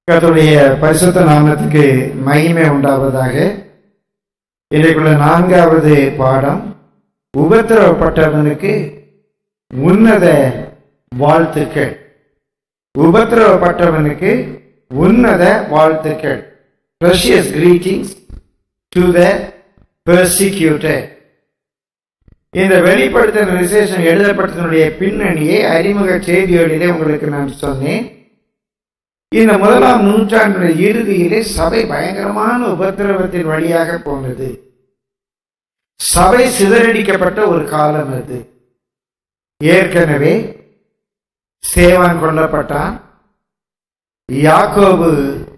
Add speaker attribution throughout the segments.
Speaker 1: கர்த்தருடைய பரிசுத்த நாமத்துக்கு மகிமை உண்டாவதாக இன்றைக்குள்ள நான்காவது பாடம் உபத்திரவப்பட்டவனுக்கு உன்னத வாழ்த்துக்கள் உபத்திரவப்பட்டவனுக்கு உன்னத வாழ்த்துக்கள் precious greetings to the persecuted இந்த வெளிப்படுத்தின விசேஷம் எழுதப்பட்டதனுடைய பின்னணியை அறிமுக செய்திகளிலே உங்களுக்கு நான் சொன்னேன் இந்த முதலாம் நூற்றாண்டுடைய இறுதியிலே சபை பயங்கரமான உபத்திரவத்தின் வழியாக போனது சபை சிதறடிக்கப்பட்ட ஒரு காலம் அது ஏற்கனவே சேவான் கொல்லப்பட்டான் யாக்கோபு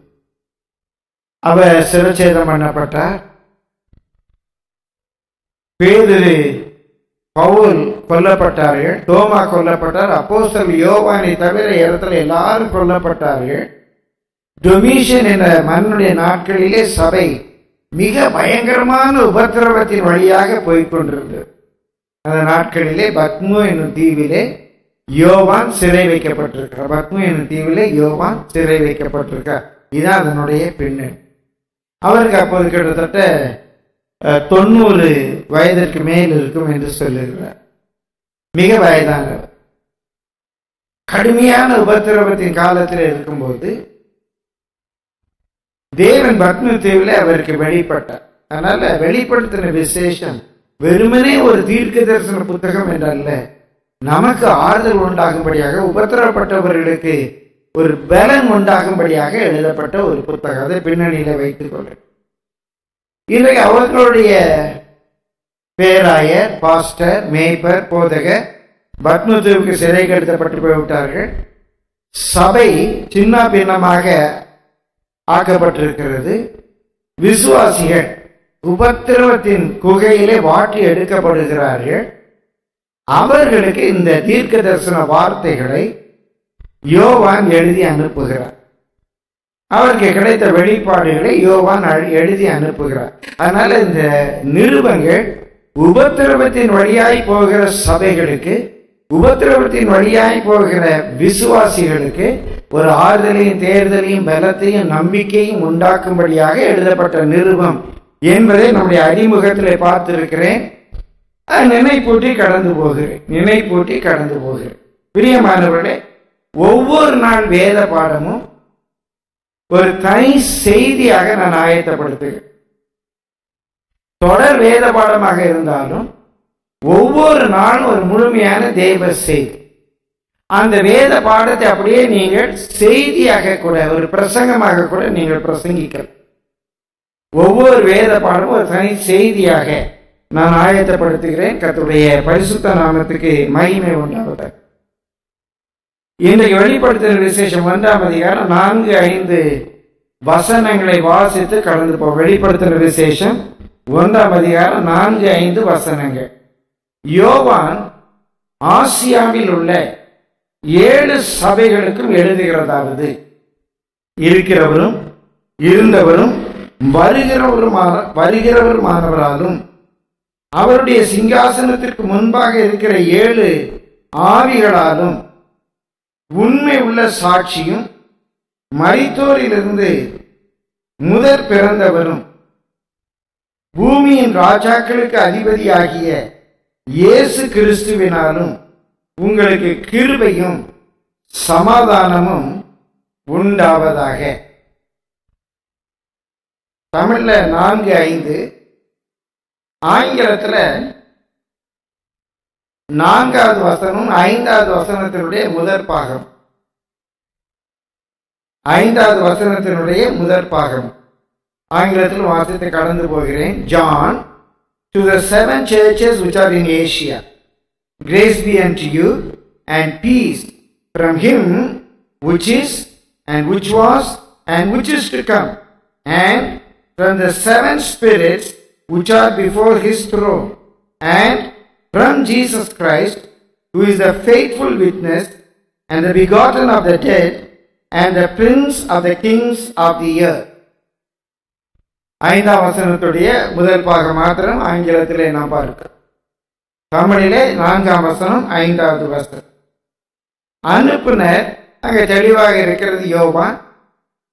Speaker 1: அவர் சிரச்சேதம் பண்ணப்பட்டார் பேதிரு பவுல் கொல்லப்பட்டார்கள் தோமா கொல்லப்பட்டார் அப்போஸ்தல் யோவானை தவிர இடத்துல எல்லாரும் கொல்லப்பட்டார்கள் டொமிஷன் என்ற மன்னுடைய நாட்களிலே சபை மிக பயங்கரமான உபத்திரவத்தின் வழியாக போய்கொண்டிருந்தது அந்த நாட்களிலே பத்மு என்னும் தீவிலே யோவான் சிறை வைக்கப்பட்டிருக்கிறார் பத்மு என்னும் தீவிலே யோவான் சிறை வைக்கப்பட்டிருக்கார் இதுதான் அதனுடைய பின்னணி அவருக்கு அப்போது கிட்டத்தட்ட அஹ், தொண்ணூறு வயதிற்கு மேல் இருக்கும் என்று சொல்லுகிறார் மிக வயதானவர் கடுமையான உபத்திரவத்தின் காலத்தில் இருக்கும்போது தேவன் பத்ம தீவில் அவருக்கு வெளிப்பட்டார் அதனால வெளிப்படுத்தின விசேஷம் வெறுமனே ஒரு தீர்க்க தரிசன புத்தகம் என்றல்ல நமக்கு ஆறுதல் உண்டாகும்படியாக உபத்திரப்பட்டவர்களுக்கு ஒரு பலன் உண்டாகும்படியாக எழுதப்பட்ட ஒரு புத்தகம் அதை பின்னணியில வைத்துக் கொள்ள இன்றைக்கு அவர்களுடைய பேராயர் பாஸ்டர் மேய்ப்பர் போதகர் பத்மதேவுக்கு சிறை கடத்தப்பட்டு போய்விட்டார்கள் சபை சின்ன பின்னமாக ஆக்கப்பட்டிருக்கிறது விசுவாசிகள் உபத்திரவத்தின் குகையிலே வாட்டி எடுக்கப்படுகிறார்கள் அவர்களுக்கு இந்த தீர்க்க தரிசன வார்த்தைகளை யோவான் எழுதி அனுப்புகிறார் அவருக்கு கிடைத்த வெளிப்பாடுகளை யோவான் அழ- எழுதி அனுப்புகிறார் அதனால இந்த நிருபங்கள் உபத்திரவத்தின் வழியாய் போகிற சபைகளுக்கு உபத்திரவத்தின் வழியாய் போகிற விசுவாசிகளுக்கு ஒரு ஆறுதலையும் தேர்தலையும் பலத்தையும் நம்பிக்கையும் உண்டாக்கும்படியாக எழுதப்பட்ட நிருபம் என்பதை நம்முடைய அறிமுகத்திலே பார்த்திருக்கிறேன் அது நினைப்பூட்டி கடந்து போகிறேன் நினைப்பூட்டி கடந்து போகிறேன் பிரியமானவர்களே ஒவ்வொரு நாள் வேத பாடமும் ஒரு தனி செய்தியாக நான் ஆயத்தப்படுத்துகிறேன் தொடர் வேத பாடமாக இருந்தாலும் ஒவ்வொரு நாளும் ஒரு முழுமையான தேவ செய்தி அந்த வேத பாடத்தை அப்படியே நீங்கள் செய்தியாக கூட ஒரு பிரசங்கமாக கூட நீங்கள் பிரசங்கிக்கலாம் ஒவ்வொரு வேத பாடமும் ஒரு தனி செய்தியாக நான் ஆயத்தப்படுத்துகிறேன் கர்த்தருடைய பரிசுத்த நாமத்துக்கு மகிமை உண்டாவதாக இன்றைக்கு வெளிப்படுத்துகிற விசேஷம் ஒன்றாம் அதிகாரம் நான்கு ஐந்து வசனங்களை வாசித்து கடந்து போ வெளிப்படுத்துகிற விசேஷம் ஒன்றாம் அதிகாரம் நான்கு ஐந்து வசனங்கள் யோவான் ஆசியாவில் உள்ள ஏழு சபைகளுக்கும் எழுதுகிறதாவது இருக்கிறவரும் இருந்தவரும் வருகிறவருமான வருகிறவருமானவராலும் அவருடைய சிங்காசனத்திற்கு முன்பாக இருக்கிற ஏழு ஆவிகளாலும் உண்மை உள்ள சாட்சியும் மரித்தோரிலிருந்து முதற் பிறந்தவரும் பூமியின் ராஜாக்களுக்கு அதிபதியாகிய இயேசு கிறிஸ்துவினாலும் உங்களுக்கு கிருபையும் சமாதானமும் உண்டாவதாக தமிழ்ல நான்கு ஐந்து ஆங்கிலத்துல நான்காவது வசனம் ஐந்தாவது வசனத்தினுடைய முதற் பாகம் ஐந்தாவது வசனத்தினுடைய முதற் பாகம் ஆங்கிலத்தில் வாசித்து கடந்து போகிறேன் John to the seven churches which are in Asia grace be unto you and peace from him which is and which was and which is to come and from the seven spirits which are before his throne and from Jesus Christ who is the faithful witness and the begotten of the dead and the prince of the kings of the earth ஐந்தாம் வசனத்துடைய முதல் பாகம் மாத்திரம் ஆங்கிலத்திலே நாம் பார்க்கிறோம் தமிழிலே நான்காம் வசனம் ஐந்தாவது வசனம் அனுப்புனர் அங்கே தெளிவாக இருக்கிறது யோவான்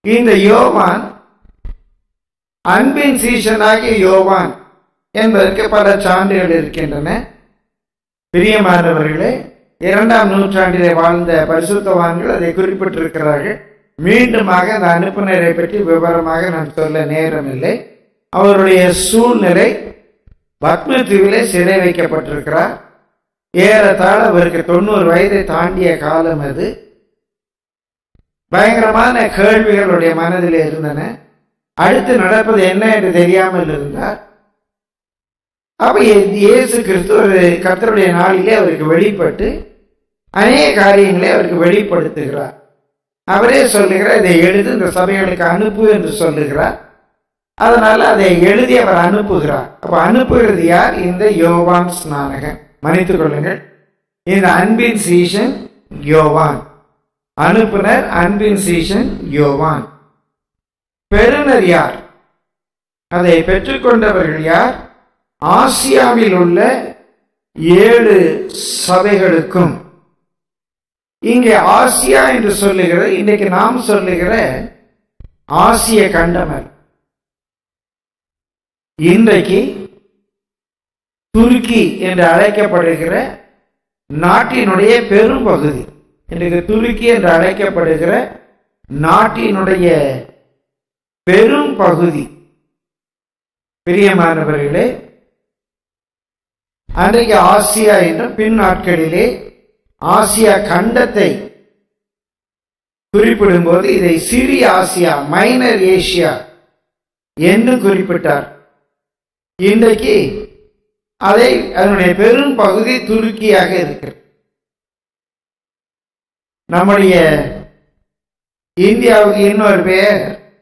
Speaker 1: இந்த யோவான் அன்பின் சீசனாகிய யோவான் என்பதற்கு பல சான்றுகள் இருக்கின்றன பிரியமானவர்களே இரண்டாம் நூற்றாண்டிலே வாழ்ந்த பரிசுத்தவான்கள் அதை குறிப்பிட்டிருக்கிறார்கள் மீண்டுமாக அந்த அனுப்புனரை பற்றி விவரமாக நான் சொல்ல நேரமில்லை அவருடைய சூழ்நிலை பத்மதீவிலே சிறை வைக்கப்பட்டிருக்கிறார் ஏறத்தாழ அவருக்கு தொண்ணூறு வயதை தாண்டிய காலம் அது பயங்கரமான கேள்விகளுடைய மனதில் இருந்தன அடுத்து நடப்பது என்ன என்று தெரியாமல் இருந்தார் அப்ப இயேசு கிறிஸ்து ஒரு கர்த்தருடைய நாளிலே அவருக்கு வெளிப்பட்டு அநேக காரியங்களை அவருக்கு வெளிப்படுத்துகிறார் அவரே சொல்லுகிறார் இதை எழுதி இந்த சபைகளுக்கு அனுப்பு என்று சொல்லுகிறார் அதனால அதை எழுதி அவர் அனுப்புகிறார் அப்ப அனுப்புகிறது யார் இந்த யோவான் ஸ்நானகன் மன்னித்துக் கொள்ளுங்கள் இந்த அன்பின் சீசன் யோவான் அனுப்புனர் அன்பின் சீசன் யோவான் பெறுநர் யார் அதை பெற்றுக்கொண்டவர்கள் யார் ஆசியாவில் உள்ள ஏழு சபைகளுக்கும் இங்கே ஆசியா என்று சொல்லுகிற இன்னைக்கு நாம் சொல்லுகிற ஆசிய கண்டமர் இன்றைக்கு துருக்கி என்று அழைக்கப்படுகிற நாட்டினுடைய பெரும் பகுதி இன்றைக்கு துருக்கி என்று அழைக்கப்படுகிற நாட்டினுடைய பெரும் பகுதி பிரியமானவர்களே அன்றைக்கு ஆசியா என்றும் பின் நாட்களிலே ஆசியா கண்டத்தை குறிப்பிடும்போது இதை சிறிய ஆசியா மைனர் ஏசியா என்று குறிப்பிட்டார் இன்றைக்கு அதை அதனுடைய பெரும் பகுதி துருக்கியாக இருக்கிறது நம்முடைய இந்தியாவுக்கு இன்னொரு பேர்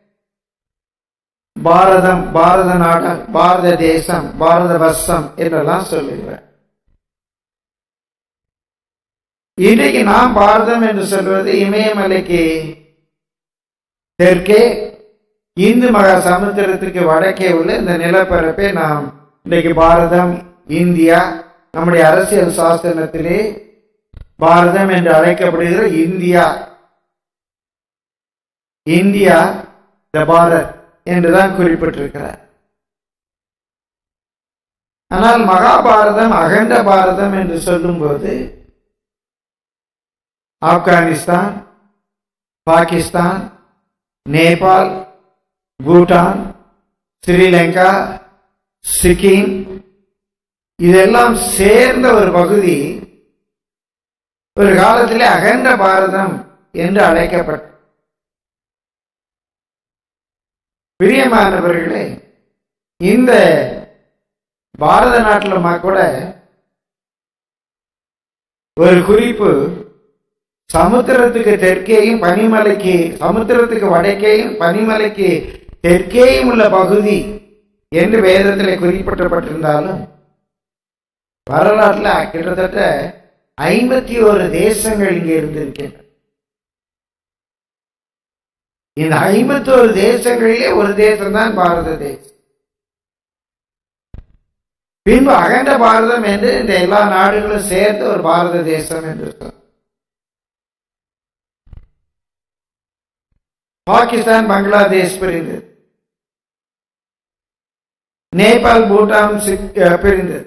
Speaker 1: பாரதம் பாரத நாடு பாரத தேசம் பாரத வர்ஷம் என்றெல்லாம் சொல்லுகிறார் இன்றைக்கு நாம் பாரதம் என்று சொல்வது இமயமலைக்கு தெற்கே இந்து மகா சமுத்திரத்துக்கு வடக்கே உள்ள இந்த நிலப்பரப்பை நாம் இன்றைக்கு பாரதம் இந்தியா நம்முடைய அரசியல் சாசனத்திலே பாரதம் என்று அழைக்கப்படுகிற இந்தியா இந்தியா த பாரத் என்றுதான் குறிப்பிட்டிருக்கிறார் ஆனால் மகாபாரதம் அகண்ட பாரதம் என்று சொல்லும்போது ஆப்கானிஸ்தான் பாகிஸ்தான் நேபாள் பூட்டான் ஸ்ரீலங்கா சிக்கிம் இதெல்லாம் சேர்ந்த ஒரு பகுதி ஒரு காலத்திலே அகண்ட பாரதம் என்று அழைக்கப்பட்ட பிரியமானவர்களே இந்த பாரத நாட்டில் கூட ஒரு குறிப்பு சமுத்திரத்துக்கு தெற்கேயும் பனிமலைக்கு சமுத்திரத்துக்கு வடக்கேயும் பனிமலைக்கு தெற்கேயும் உள்ள பகுதி என்று வேதத்தில் குறிப்பிட்டப்பட்டிருந்தாலும் வரலாற்றில் கிட்டத்தட்ட ஐம்பத்தி ஒரு தேசங்கள் இங்கே இருந்திருக்கின்றன இந்த ஐம்பத்தி ஒரு தேசங்களிலே ஒரு தேசம் தான் பாரத தேசம் பின்பு அகண்ட பாரதம் என்று இந்த எல்லா நாடுகளும் சேர்ந்து ஒரு பாரத தேசம் என்று சொல் பாகிஸ்தான் பங்களாதேஷ் பிரிந்தது நேபாள் பூட்டான் பிரிந்தது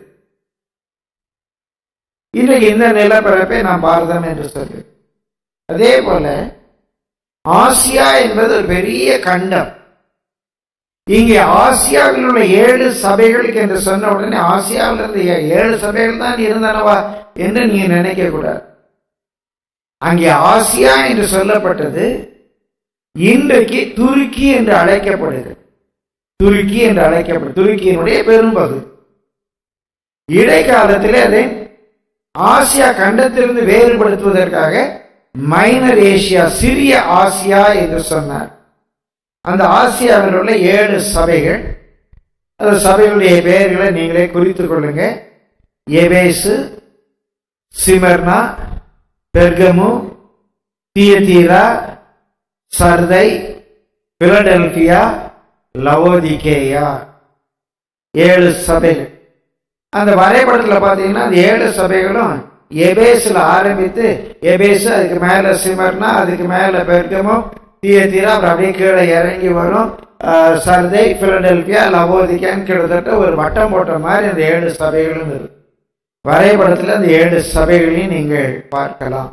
Speaker 1: இன்றைக்கு இந்த நிலப்பரப்பை நாம் பாரதம் என்று சொல்லு அதே போல ஆசியா என்பது ஒரு பெரிய கண்டம் இங்கே ஆசியாவில் உள்ள ஏழு சபைகளுக்கு என்று சொன்ன உடனே ஆசியாவில் இருந்த ஏழு சபைகள் தான் இருந்தனவா என்று நீங்க நினைக்க கூடாது அங்கே ஆசியா என்று சொல்லப்பட்டது இன்றைக்கு துருக்கி என்று அழைக்கப்படுகிறது துருக்கி என்று அழைக்கப்படும் துருக்கியினுடைய பெரும்பகுதி இடைக்காலத்தில் அதை ஆசியா கண்டத்திலிருந்து வேறுபடுத்துவதற்காக மைனர் ஏசியா சிறிய ஆசியா என்று சொன்னார் அந்த ஆசியாவில் உள்ள ஏழு சபைகள் அந்த சபைகளுடைய பெயர்களை நீங்களே குறித்துக் கொள்ளுங்க எபேசு சிமர்னா பெர்கமு தியதீரா சர்தை பிலடெல்பியா லவோதிகேயா ஏழு சபைகள் அந்த வரைபடத்தில் பார்த்தீங்கன்னா அந்த ஏழு சபைகளும் எபேஸில் ஆரம்பித்து எபேசு அதுக்கு மேலே சிமர்னா அதுக்கு மேலே பெர்கமோ தியத்தீரா அப்புறம் அப்படியே கீழே இறங்கி வரும் அஹ், சர்தை பிலடெல்பியா லவோதிக்கான்னு கிட்டத்தட்ட ஒரு வட்டம் போட்ட மாதிரி அந்த ஏழு சபைகளும் இருக்கு வரைபடத்தில் அந்த ஏழு சபைகளையும் நீங்கள் பார்க்கலாம்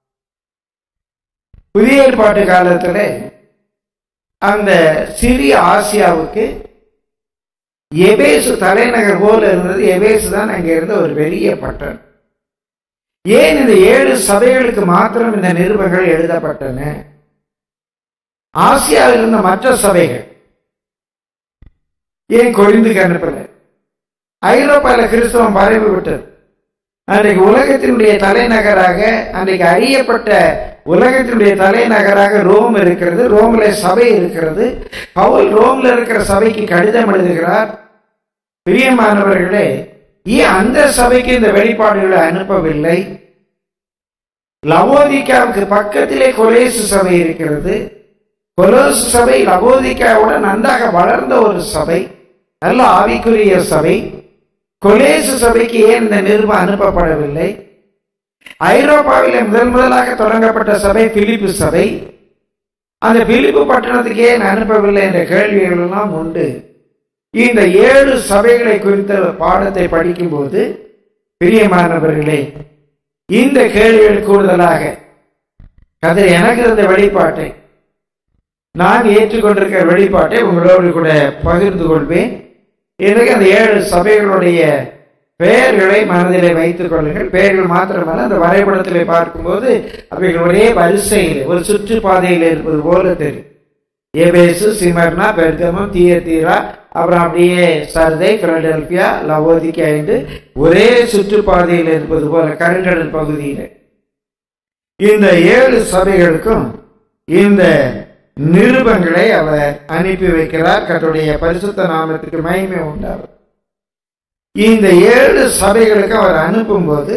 Speaker 1: புதிய ஏற்பாட்டு காலத்துல அந்த சிறிய ஆசியாவுக்கு எபேசு தலைநகர் போல இருந்தது எபேசு தான் அங்க இருந்த ஒரு பெரிய பட்டணம் ஏன் இந்த ஏழு சபைகளுக்கு மாத்திரம் இந்த நிருபங்கள் எழுதப்பட்டன ஆசியாவில் இருந்த மற்ற சபைகள் ஏன் கொரிந்துக்கு அனுப்பல ஐரோப்பால கிறிஸ்தவம் பரவி விட்டது அன்றைக்கு உலகத்தினுடைய தலைநகராக அன்றைக்கு அறியப்பட்ட உலகத்தினுடைய தலைநகராக ரோம் இருக்கிறது ரோம்ல சபை இருக்கிறது பவுல் ரோம்ல இருக்கிற சபைக்கு கடிதம் எழுதுகிறார் பிரியமானவர்களே ஏன் அந்த சபைக்கு இந்த வெளிப்பாடுகளை அனுப்பவில்லை லவோதிக்காவுக்கு பக்கத்திலே கொலேசு சபை இருக்கிறது கொலோசு சபை லவோதிக்காவோட நன்றாக வளர்ந்த ஒரு சபை நல்ல ஆவிக்குரிய சபை கொலேசு சபைக்கு ஏன் இந்த நிருபம் அனுப்பப்படவில்லை ஐரோப்பாவிலே முதல் முதலாக தொடங்கப்பட்ட சபை பிலிப்பு சபை அந்த பிலிப்பு பட்டணத்துக்கு ஏன் அனுப்பவில்லை என்ற கேள்விகள் எல்லாம் உண்டு இந்த ஏழு சபைகளை குறித்த பாடத்தை படிக்கும்போது பிரியமானவர்களே இந்த கேள்விகள் கூடுதலாக கதை எனக்கு இருந்த வெளிப்பாட்டை நான் ஏற்றுக்கொண்டிருக்கிற வெளிப்பாட்டை உங்களோடு கூட பகிர்ந்து கொள்வேன் எனக்கு அந்த ஏழு சபைகளுடைய பெயர்களை மனதிலே வைத்துக் கொள்ளுங்கள் பெயர்கள் மாத்திரமல்ல அந்த வரைபடத்திலே பார்க்கும்போது அவைகள் ஒரே வரிசையில் ஒரு சுற்றுப்பாதையில் இருப்பது போல தெரியும் ஏபேசு சிமர்னா பெர்கமம் தியத்தீரா அப்புறம் அப்படியே சர்தை பிலடெல்பியா லவோதிக்கா என்று ஒரே சுற்றுப்பாதையில் இருப்பது போல கருங்கடல் பகுதியில் இந்த ஏழு சபைகளுக்கும் இந்த நிருபங்களை அவர் அனுப்பி வைக்கிறார் கர்த்தருடைய பரிசுத்த நாமத்துக்கு மகிமை உண்டாகும் இந்த ஏழு சபைகளுக்கு அவர் அனுப்பும்போது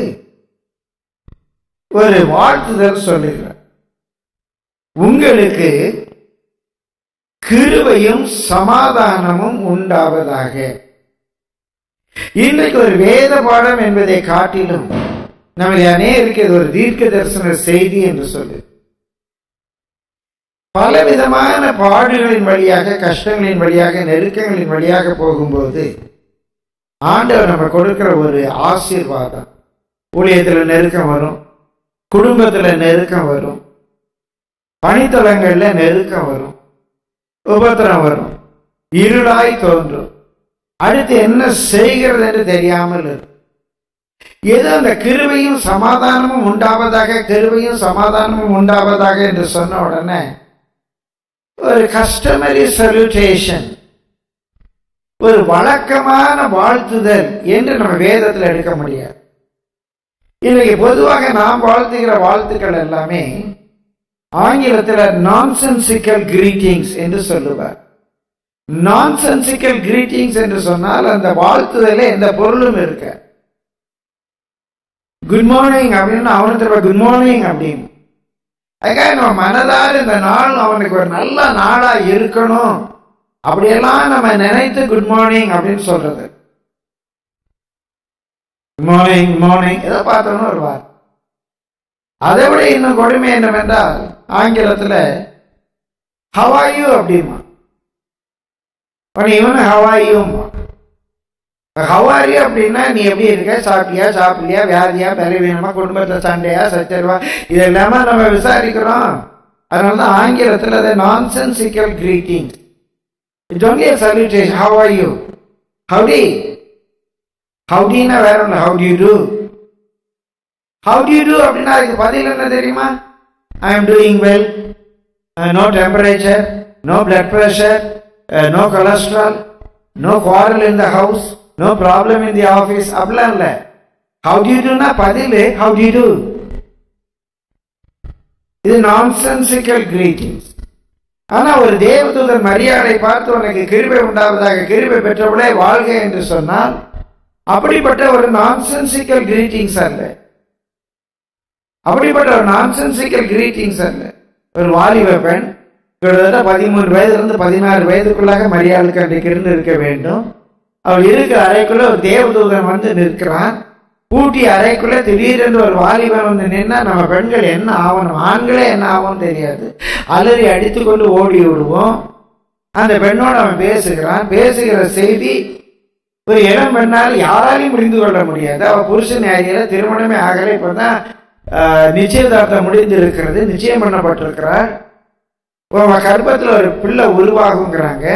Speaker 1: ஒரு வாழ்த்துதல் சொல்லுகிறார் உங்களுக்கு கிருபையும் சமாதானமும் உண்டாவதாக இன்றைக்கு ஒரு வேத பாடம் என்பதை காட்டிலும் நம்ம அநேருக்கு இது ஒரு தீர்க்க தரிசன செய்தி என்று சொல்லு பலவிதமான பாடுகளின் வழியாக கஷ்டங்களின் வழியாக நெருக்கங்களின் வழியாக போகும்போது ஆண்டவர் நம்ம கொடுக்கிற ஒரு ஆசீர்வாதம் ஊழியத்துல நெருக்கம் வரும் குடும்பத்துல நெருக்கம் வரும் பணித்தளங்கள்ல நெருக்கம் வரும் உபத்திரம் வரும் இருளாய் தோன்றும் அடுத்து என்ன செய்கிறது என்று தெரியாமல் இருக்கும் ஏதோ அந்த கிருபையும் சமாதானமும் உண்டாவதாக கிருபையும் சமாதானமும் உண்டாவதாக என்று சொன்ன உடனே ஒரு கஸ்டமரி சல்யூட்டேஷன் ஒரு வழக்கமான வாழ்த்துதல் என்று நம்ம வேதத்தில் எடுக்க முடியாது இன்னைக்கு பொதுவாக நாம் வாழ்த்துகிற வாழ்த்துக்கள் எல்லாமே ஆங்கிலத்தில் நான்சென்சிக்கல் கிரீட்டிங்ஸ் என்று சொல்லுவார் நான்சென்சிக்கல் கிரீட்டிங்ஸ் என்று சொன்னால் அந்த வாழ்த்துதல எந்த பொருளும் இருக்க குட் மார்னிங் அப்படின்னு அவனு திரும்ப குட் மார்னிங் அப்படின்னு அதுக்காக நம்ம மனதார இந்த நாள் அவனுக்கு ஒரு நல்ல நாளா இருக்கணும் அப்படியெல்லாம் நம்ம நினைத்து குட் மார்னிங் அப்படின்னு சொல்றது குட் மார்னிங் மார்னிங் ஏதோ பார்த்தோம்னு ஒரு வார் அதை விட இன்னும் கொடுமை என்னவென்றால் ஆங்கிலத்துல ஹவாயு அப்படிமா இவனு ஹவாயும் ஹவாரி அப்படின்னா நீ எப்படி இருக்க சாப்பிட்டியா சாப்பிடலையா வியாதியா பலவீனமா குடும்பத்துல சண்டையா சச்சரவா இது எல்லாமே நம்ம விசாரிக்கிறோம் அதனால தான் ஆங்கிலத்தில் அதை nonsensical greeting it's only salutation how are you howdy ஹவுடின்னா வேற ஒன்று how do do how do do அப்படின்னா அதுக்கு பதில் என்ன தெரியுமா I am doing well no temperature no blood pressure no cholesterol no quarrel in the house no problem in the office அப்படிலாம் இல்லை ஹவு டு டூனா பதில் ஹவு டு டூ இது நான்சென்சிக்கல் கிரீட்டிங்ஸ் ஆனா ஒரு தேவதூதன் மரியாதை பார்த்து உனக்கு கிருபை உண்டாவதாக கிருபை பெற்றவளே வாழ்க என்று சொன்னால் அப்படிப்பட்ட ஒரு நான்சென்சிக்கல் கிரீட்டிங்ஸ் அல்ல அப்படிப்பட்ட ஒரு நான்சென்சிக்கல் கிரீட்டிங்ஸ் அல்ல ஒரு வாலிப பெண் கிட்டத்தட்ட பதிமூன்று வயதிலிருந்து பதினாறு வயதுக்குள்ளாக மரியாதைக்கு அன்றைக்கு இருந்து இருக்க வேண்டும் அவள் இருக்கிற அறைக்குள்ள ஒரு தேவதூதன் வந்து நிற்கிறான் பூட்டி அறைக்குள்ள திடீரென்று ஒரு வாலிபன் வந்து நின்னா நம்ம பெண்கள் என்ன ஆகணும் ஆண்களே என்ன ஆகும் தெரியாது அலறி அடித்துக்கொண்டு ஓடி விடுவோம் அந்த பெண்ணோட அவன் பேசுகிறான் பேசுகிற செய்தி ஒரு இளம் பெண்ணால் யாராலையும் புரிந்து கொள்ள முடியாது அவ புருஷன் அறியல திருமணமே ஆகல இப்பதான் ஆஹ், நிச்சயதார்த்தம் முடிந்து இருக்கிறது நிச்சயம் பண்ணப்பட்டிருக்கிறார் அவ கர்ப்பத்துல ஒரு பிள்ளை உருவாகுங்கிறாங்க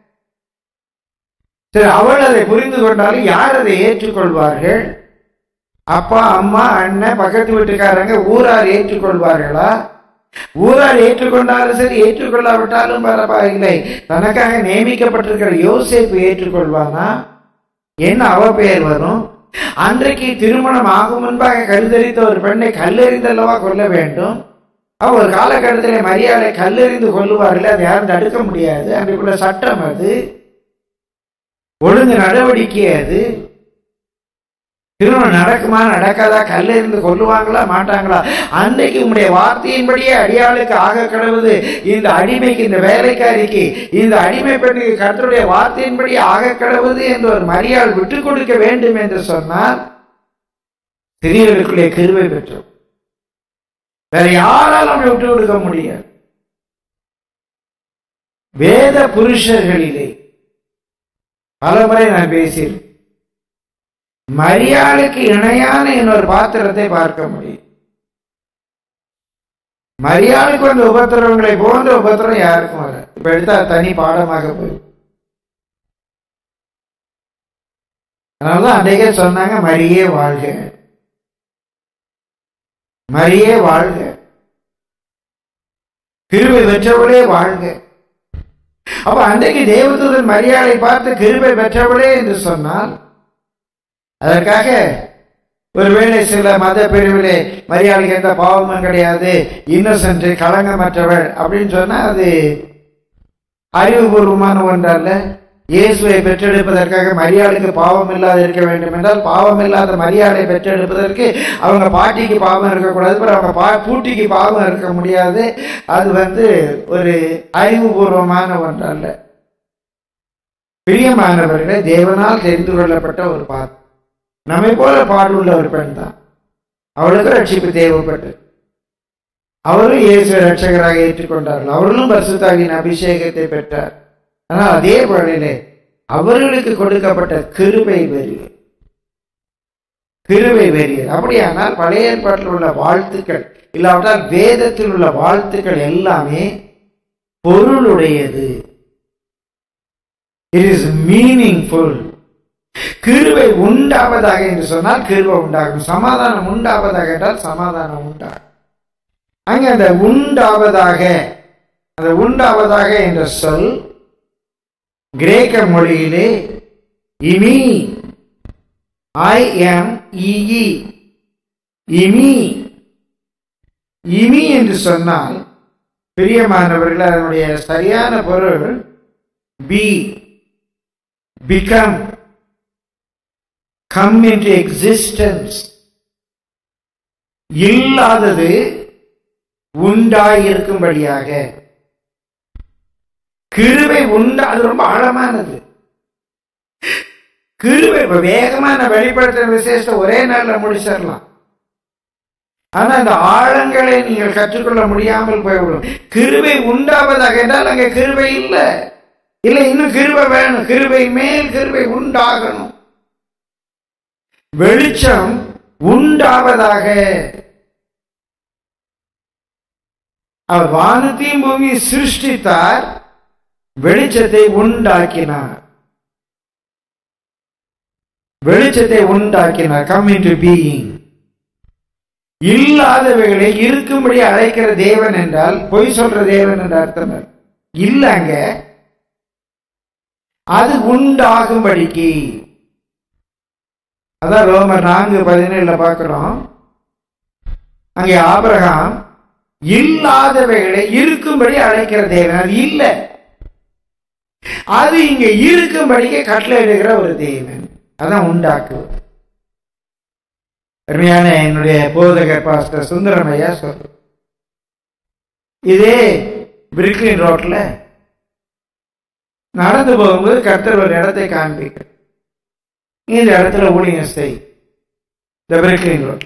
Speaker 1: சரி அவள் அதை புரிந்து கொண்டாலும் யார் அதை ஏற்றுக்கொள்வார்கள் அப்பா அம்மா அண்ணன் பக்கத்து வீட்டுக்காரங்க ஊரார் ஏற்றுக்கொள்வார்களா ஊரார் ஏற்றுக்கொண்டாலும் சரி ஏற்றுக்கொள்ளாவிட்டாலும் பரவாயில்லை தனக்காக நியமிக்கப்பட்டிருக்கிற யோசேப்பு ஏற்றுக்கொள்வானா என்ன அவ பெயர் வரும் அன்றைக்கு திருமணம் ஆகும் முன்பாக கருதரித்த ஒரு பெண்ணை கல்லெறிந்தல்லவா கொல்ல வேண்டும் அவ ஒரு காலகட்டத்தில் மரியாதை கல்லெறிந்து கொல்லுவார்கள் அதை யாரும் தடுக்க முடியாது அன்றைக்குள்ள சட்டம் அது ஒழுங்கு நடவடிக்கை அது திருமணம் நடக்குமா நடக்காதா கல்லெறிந்து கொல்லுவாங்களா மாட்டாங்களா அன்றைக்கு உங்களுடைய வார்த்தையின்படியே அடியாளுக்கு ஆக கடவுது இந்த அடிமைக்கு இந்த வேலைக்காரிக்கு இந்த அடிமை பெண்ணுக்கு கர்த்தருடைய வார்த்தையின்படி ஆக கடவுது என்று ஒரு மரியாள் விட்டுக் கொடுக்க வேண்டும் என்று சொன்னால் சிறியவர்களுடைய கிருவை பெற்றோம் வேற யாராலும் அப்படி விட்டு கொடுக்க முடியாது வேத புருஷர்களிலே பலமுறை நான் பேசியிருக்கேன் மரியாளுக்கு இணையான இன்னொரு பாத்திரத்தை பார்க்க முடியும் மரியாளுக்கு வந்த உபத்திரவங்களை போன்ற உபத்திரம் யாருக்கும் வர இப்ப எடுத்தா தனி பாடமாக போய் அதனாலதான் அன்றைக்கே சொன்னாங்க மரியே வாழ்க மரியே வாழ்க கிருபை பெற்றவளே வாழ்க அப்ப அன்றைக்கு தேவதூதன் மரியாதை பார்த்து கிருபை பெற்றவளே என்று சொன்னால் அதற்காக ஒருவேளை சில மத பிரிவிலே மரியாதைக்கு எந்த பாவமும் கிடையாது இன்னசென்ட் களங்கமற்றவள் அப்படின்னு சொன்னா அது அறிவுபூர்வமான ஒன்றல்ல இயேசுவை பெற்றெடுப்பதற்காக மரியாதைக்கு பாவம் இல்லாத இருக்க வேண்டும் என்றால் பாவம் இல்லாத மரியாதை பெற்றெடுப்பதற்கு அவங்க பாட்டிக்கு பாவம் இருக்கக்கூடாது அப்புறம் அவங்க பா பூட்டிக்கு பாவம் இருக்க முடியாது அது வந்து ஒரு அறிவுபூர்வமான ஒன்றல்ல பிரியமானவர்களே தேவனால் தெரிந்து கொள்ளப்பட்ட ஒரு பாத்திரம் நம்மை போல பாடுள்ள ஒரு பெண் தான் அவளுக்கு ரட்சிப்பு தேவைப்பட்டு அவரும் இயேசு ரட்சகராக ஏற்றுக்கொண்டார்கள் அவர்களும் பரிசுத்தாவின் அபிஷேகத்தை பெற்றார் ஆனால் அதே வழியிலே அவர்களுக்கு கொடுக்கப்பட்ட கிருபை வெறியர் கிருபை வெறியர் அப்படியானால் பழைய ஏற்பாட்டில் உள்ள வாழ்த்துக்கள் இல்லாவிட்டால் வேதத்தில் உள்ள வாழ்த்துக்கள் எல்லாமே பொருளுடையது இட் இஸ் மீனிங்ஃபுல் கிருவை உண்டாவதாக என்று சொன்னால் கிருவை உண்டாகும் சமாதானம் உண்டாவதாக என்றால் சமாதானம் உண்டாகும் அங்க அந்த உண்டாவதாக அந்த உண்டாவதாக என்ற சொல் கிரேக்க மொழியிலே இமி ஐ எம் இஇ இமி இமி என்று சொன்னால் பிரியமானவர்கள் அதனுடைய சரியான பொருள் be become come into existence இல்லாதது உண்டாயிருக்கும்படியாக கிருவை உண்டா அது ரொம்ப ஆழமானது கிருவை இப்ப வேகமா நான் வெளிப்படுத்துற விசேஷத்தை ஒரே நாள்ல முடிச்சிடலாம் ஆனா அந்த ஆழங்களை நீங்கள் கற்றுக்கொள்ள முடியாமல் போய்விடும் கிருவை உண்டாவதாக என்றால் அங்கே கிருவை இல்லை இல்லை இன்னும் கிருவை வேணும் கிருவை மேல் கிருவை உண்டாகணும் வெளிச்சம் உண்டாவதாக அவர் வானத்தையும் பூமியை சிருஷ்டித்தார் வெளிச்சத்தை உண்டாக்கினார் வெளிச்சத்தை உண்டாக்கினார் கம் இன்டு பீயிங் இல்லாதவைகளை இருக்கும்படி அழைக்கிற தேவன் என்றால் பொய் சொல்ற தேவன் என்ற அர்த்தம் அல்ல. இல்லங்க அது உண்டாகும்படிக்கு அதான் ரோமர் நான்கு பதினேழுல பார்க்கிறோம் அங்கே ஆபிரகாம் இல்லாதவைகளை இருக்கும்படி அழைக்கிற தேவன் அது இல்ல அது இங்க இருக்கும்படிக்கு கட்டளையிடுகிற ஒரு தேவன் அதான் உண்டாக்குவது அருமையான என்னுடைய போதகர் பாஸ்டர் சுந்தரமையா சொல்ற இதே பிரிக்லின் ரோட்ல நடந்து போகும்போது கர்த்தர் ஒரு இடத்தை காண்பிக்கிறார் இந்த இடத்துல ஊழியம் செய் இந்த பிரிக்லின் ரோட்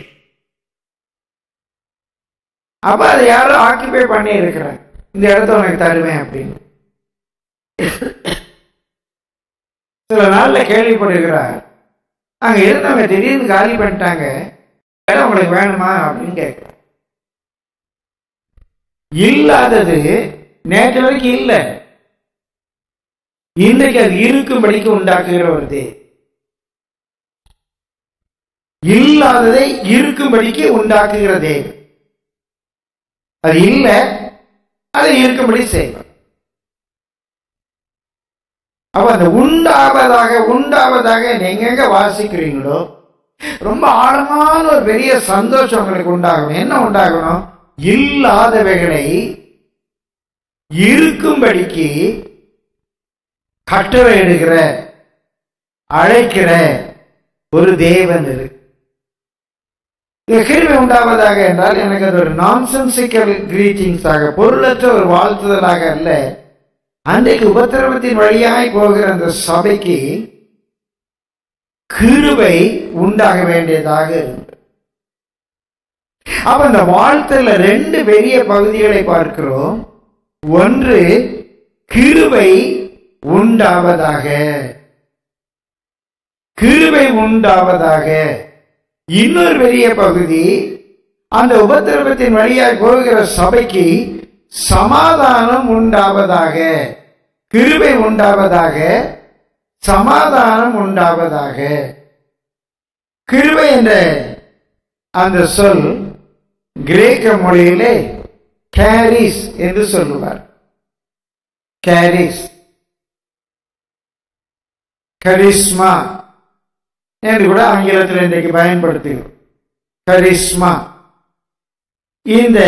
Speaker 1: அப்ப அதை யாரோ ஆக்கிபை பண்ணி இருக்கிறாங்க இந்த இடத்த உனக்கு தருவேன் அப்படின்னு சில நாள்ல கேள்விப்படுகிறார் அங்க இருந்தவங்க திடீர்னு காலி பண்ணிட்டாங்க இடம் உங்களுக்கு வேணுமா அப்படின்னு கேட்கிறேன் இல்லாதது நேற்று வரைக்கும் இல்லை இன்றைக்கு அது இருக்கும்படிக்கு உண்டாக்குகிற ஒரு தேவன் இல்லாததை இருக்கும்படிக்கு உண்டாக்குகிற தேவன் அது இல்லை அதை இருக்கும்படி செய்வார் அப்ப அந்த உண்டாவதாக உண்டாவதாக நீங்க எங்க வாசிக்கிறீங்களோ ரொம்ப ஆழமான ஒரு பெரிய சந்தோஷம் உங்களுக்கு உண்டாகணும் என்ன உண்டாகணும் இல்லாதவைகளை இருக்கும்படிக்கு கட்டளையிடுகிற அழைக்கிற ஒரு தேவன் இருக்கு இங்க கிருமி உண்டாவதாக என்றால் எனக்கு அது ஒரு நான்சென்சிக்கல் கிரீட்டிங்ஸாக பொருளற்ற ஒரு வாழ்த்துதலாக அல்ல அன்றைக்கு உபத்திரவத்தின் வழியாய் போகிற அந்த சபைக்கு கிருபை உண்டாக வேண்டியதாக இருந்தது அப்ப அந்த வாழ்த்துல ரெண்டு பெரிய பகுதிகளை பார்க்கிறோம் ஒன்று கிருபை உண்டாவதாக கிருபை உண்டாவதாக இன்னொரு பெரிய பகுதி அந்த உபத்திரவத்தின் வழியாய் போகிற சபைக்கு சமாதானம் உண்டாவதாக கிருபை உண்டாவதாக சமாதானம் உண்டாவதாக கிருபை என்ற அந்த சொல் கிரேக்க மொழியிலே கேரிஸ் என்று சொல்லுவார் கேரிஸ் கரிஸ்மா என்று கூட ஆங்கிலத்தில் இன்றைக்கு பயன்படுத்துகிறோம் கரிஸ்மா இந்த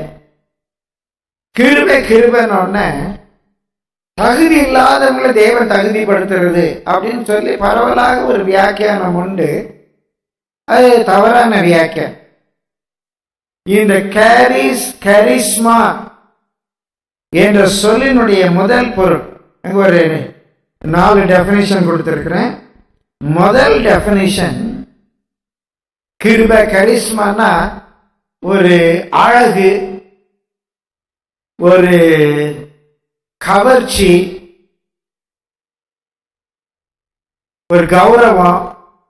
Speaker 1: கிருபை கிருபைன்னு தகுதி இல்லாதவங்களை தேவன் தகுதிப்படுத்துறது அப்படின்னு சொல்லி பரவலாக ஒரு வியாக்கியானம் உண்டு அது தவறான வியாக்கியம் இந்த கேரிஸ் கரிஸ்மா என்ற சொல்லினுடைய முதல் பொருள் அங்க ஒரு நாலு டெபினிஷன் கொடுத்திருக்கிறேன் முதல் டெபினிஷன் கிருப கரிஸ்மானா ஒரு அழகு ஒரு கவர்ச்சி ஒரு கௌரவம்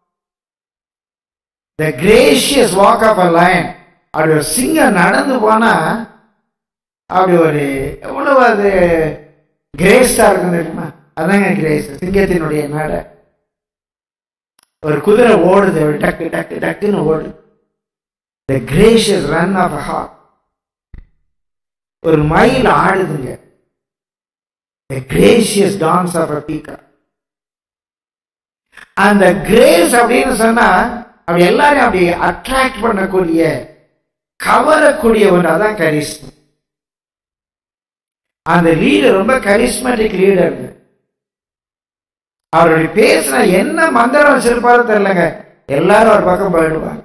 Speaker 1: the gracious walk of a lion அப்படி ஒரு சிங்கம் நடந்து போனா அப்படி ஒரு எவ்வளவு அது கிரேஸா இருக்கும் தெரியுமா அதாங்க கிரேஸ் சிங்கத்தினுடைய நட ஒரு குதிரை ஓடுது ஒரு டக்கு டக்கு டக்குன்னு ஓடுது the gracious run of hart ஒரு மயில் ஆடுதுங்க the gracious dance of a peacock அந்த கிரேஸ் அப்படின்னு சொன்னா அப்படி எல்லாரையும் அப்படி அட்ராக்ட் பண்ணக்கூடிய கவரக்கூடிய ஒன்று அதான் கரிஸ்மா அந்த லீடர் ரொம்ப கரிஸ்மேட்டிக் லீடர் அவருடைய பேசின என்ன மந்திரம் வச்சிருப்பாரு தெரியலங்க எல்லாரும் ஒரு பக்கம் போயிடுவாங்க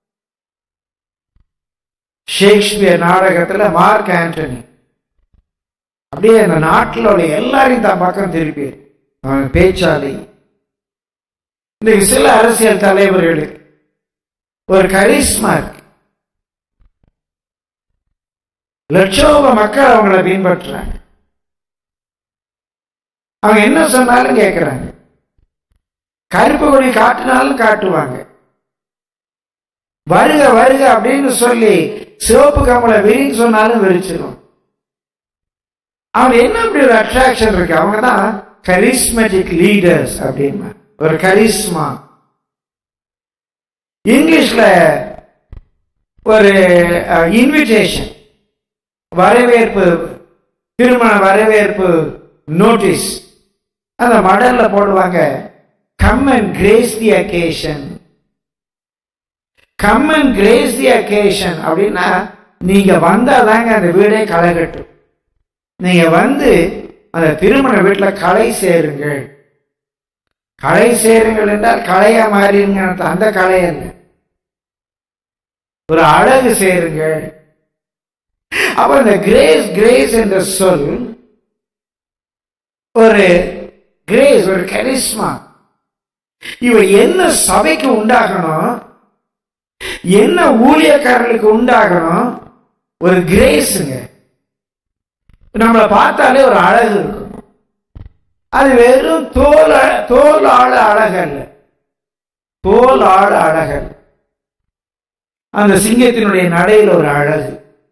Speaker 1: ஷேக்ஸ்பியர் நாடகத்துல மார்க் ஆண்டனி அப்படியே அந்த நாட்டில் உள்ள எல்லாரையும் தான் பக்கம் திருப்பி அவன் பேச்சாளி இன்னைக்கு சில அரசியல் தலைவர்களுக்கு ஒரு கரிஸ்மா இருக்கு லட்சோப மக்கள் அவங்கள பின்பற்றுறாங்க அவங்க என்ன சொன்னாலும் கேட்கிறாங்க கருப்பு கொடி காட்டினாலும் காட்டுவாங்க வருக வருக அப்படின்னு சொல்லி சிவப்பு கமலை விரின்னு சொன்னாலும் விரிச்சிடும் அவங்க என்ன அப்படி ஒரு அட்ராக்ஷன் இருக்கு அவங்க தான் கரிஸ்மெட்டிக் லீடர்ஸ் அப்படின்னா ஒரு கரிஸ்மா இங்கிலீஷ்ல ஒரு இன்விடேஷன் வரவேற்பு திருமண வரவேற்பு நோட்டீஸ் அந்த மடல்ல போடுவாங்க come and grace the occasion come and grace the occasion அப்படின்னா நீங்க வந்தாதாங்க அந்த வீடே களை கட்டும் நீங்க வந்து அந்த திருமண வீட்டுல களை சேருங்கள் களை சேருங்கள் என்றால் கலையா மாறிடுங்க அந்த கலை அல்ல ஒரு அழகு சேருங்கள் அப்ப இந்த கிரேஸ் கிரேஸ் என்ற சொல் ஒரு கிரேஸ் ஒரு கரிஸ்மா இவர் என்ன சபைக்கு உண்டாகணும் என்ன ஊழியக்காரர்களுக்கு உண்டாகணும் ஒரு கிரேஸுங்க நம்மளை பார்த்தாலே ஒரு அழகு இருக்கும் அது வெறும் தோல் அ- தோல் ஆழ அழகல்ல தோல் ஆழ அழகல் அந்த சிங்கத்தினுடைய நடையில் ஒரு அழகு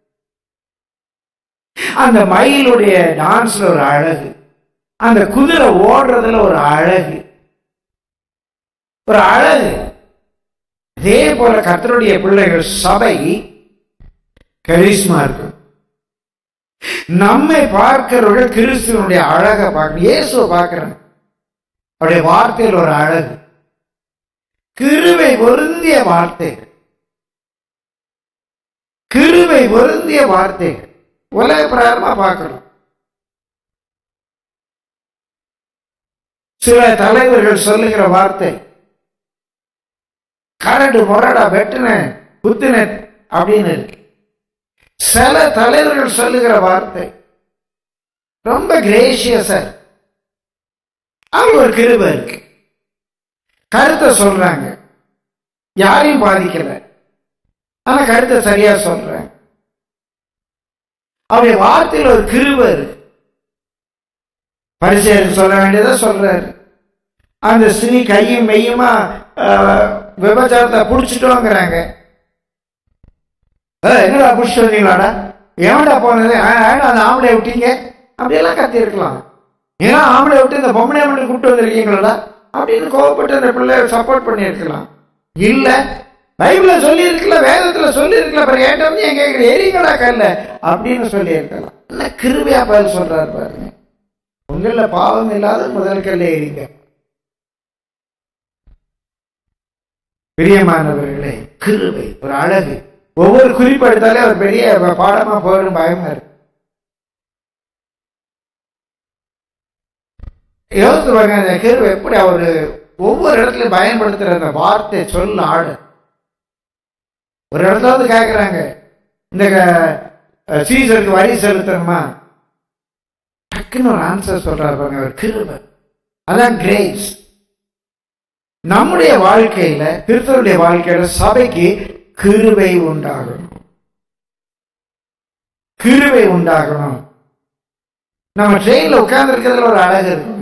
Speaker 1: அந்த மயிலுடைய டான்ஸ்ல ஒரு அழகு அந்த குதிரை ஓடுறதுல ஒரு அழகு ஒரு அழகு அதே போல கர்த்தருடைய பிள்ளைகள் சபை கரிஸ்மா இருக்கும் நம்மை பார்க்கிறவர்கள் கிறிஸ்துவனுடைய அழகை பார்க்கணும் இயேசுவை பார்க்கிறாங்க அவருடைய வார்த்தையில் ஒரு அழகு கிருவை பொருந்திய வார்த்தைகள் கிருவை பொருந்திய வார்த்தைகள் உலக பிரகாரமா பார்க்கிறோம் சில தலைவர்கள் சொல்லுகிற வார்த்தை கரடு முரடா வெட்டின குத்தின அப்படின்னு இருக்கு சில தலைவர்கள் சொல்லுகிற வார்த்தை ரொம்ப கிரேசியஸா இருக்கு. அவங்க ஒரு கிருபை இருக்கு கருத்தை சொல்றாங்க யாரையும் பாதிக்கல ஆனா கருத்தை சரியா சொல்றாங்க அவருடைய வார்த்தையில் ஒரு கிருபை இருக்கு பரிசெயருக்கு சொல்ல வேண்டியதை சொல்றாரு அந்த ஸ்திரீ கையும் மெய்யுமா ஆஹ், விபச்சாரத்தை புடிச்சிட்டோங்கிறாங்க ஏய், என்னடா புடிச்சிட்டு வந்தீங்களாடா எவன்டா போனது ஆ, ஏன்டா அந்த ஆம்பளை விட்டீங்க அப்படியெல்லாம் கத்தி இருக்கலாம் ஏன்னா ஆம்பளை விட்டு இந்த பொம்பளை மட்டும் கூப்பிட்டு வந்திருக்கீங்களா அப்படின்னு கோவப்பட்டு அந்த பிள்ளை சப்போர்ட் பண்ணியிருக்கலாம் இல்ல பைபிள்ல சொல்லி இருக்கல வேதத்துல சொல்லி இருக்கல அப்புறம் ஏன்டா வந்து என் கேட்கிற எரிங்களா கல்ல அப்படின்னு சொல்லி இருக்கலாம் என்ன கிருபையா பதில் சொல்றாரு பாருங்க உங்கள பாவம் இல்லாத முதல் கல்ல எரிங்க பிரியமானவர்களே கிருபை ஒரு அழகு ஒவ்வொரு குறிப்பு எடுத்தாலே ஒரு பெரிய பாடமா போயிடும் பயமா இருக்கு யோசித்து பாருங்க அந்த கிருபை எப்படி அவரு ஒவ்வொரு இடத்துலயும் பயன்படுத்துற அந்த வார்த்தை சொல்ல ஆடு ஒரு இடத்துல வந்து கேக்குறாங்க இந்த அஹ், சீசருக்கு வரி செலுத்தணுமா டக்குன்னு ஒரு ஆன்சர் சொல்றாரு பாருங்க ஒரு கிருபை அதான் கிரேஸ் நம்முடைய வாழ்க்கையில கிறிஸ்தவருடைய வாழ்க்கையில சபைக்கு கிருபை உண்டாகணும் கிருபை உண்டாகணும் நம்ம ட்ரெயின்ல உட்கார்ந்து இருக்கிறதுல ஒரு அழகு இருக்கணுங்க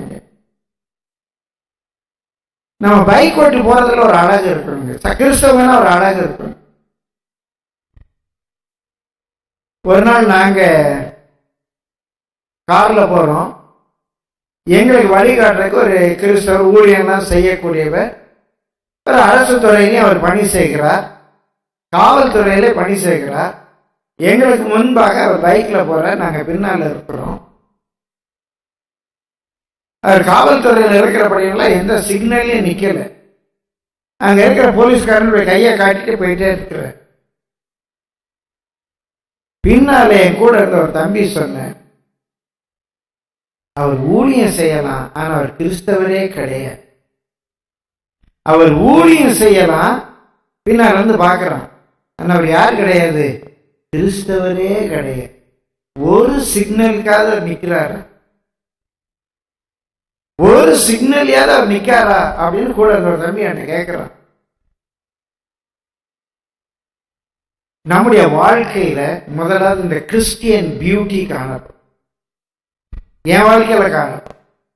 Speaker 1: நம்ம பைக் ஓட்டி போறதுல ஒரு அழகு இருக்கணுங்க ச- கிறிஸ்தவங்கன்னா ஒரு அழகு இருக்கணும் ஒரு நாள் நாங்க கார்ல போறோம் எங்களுக்கு வழிகாட்டுறதுக்கு ஒரு கிறிஸ்தவர் ஊழியெல்லாம் செய்யக்கூடியவர் ஒரு அரசு துறையிலையும் அவர் பணி செய்கிறார் காவல்துறையில பணி செய்கிறார் எங்களுக்கு முன்பாக அவர் பைக்ல போற நாங்க பின்னால இருக்கிறோம் அவர் காவல்துறையில இருக்கிறபடியெல்லாம் எந்த சிக்னல்லையும் நிக்கல அங்க இருக்கிற போலீஸ்காரனுடைய கையை காட்டிட்டு போயிட்டே இருக்கிறார் பின்னால என் கூட இருந்த ஒரு தம்பி சொன்னேன் அவர் ஊழியம் செய்யலாம் ஆனா அவர் கிறிஸ்தவரே கிடையாது அவர் ஊழியம் செய்யலாம் பின்னால் வந்து பார்க்கறான் ஆனா அவர் யார் கிடையாது கிறிஸ்தவரே கிடையாது ஒரு சிக்னலுக்காவது அவர் நிக்கிறாரு ஒரு சிக்னல்யாவது அவர் நிக்காரா அப்படின்னு கூட இருந்த ஒரு தம்பி என்ன கேட்கிறான் நம்முடைய வாழ்க்கையில முதலாவது இந்த கிறிஸ்டியன் பியூட்டி காணப்படும் என் வாழ்க்கையில காணப்படும்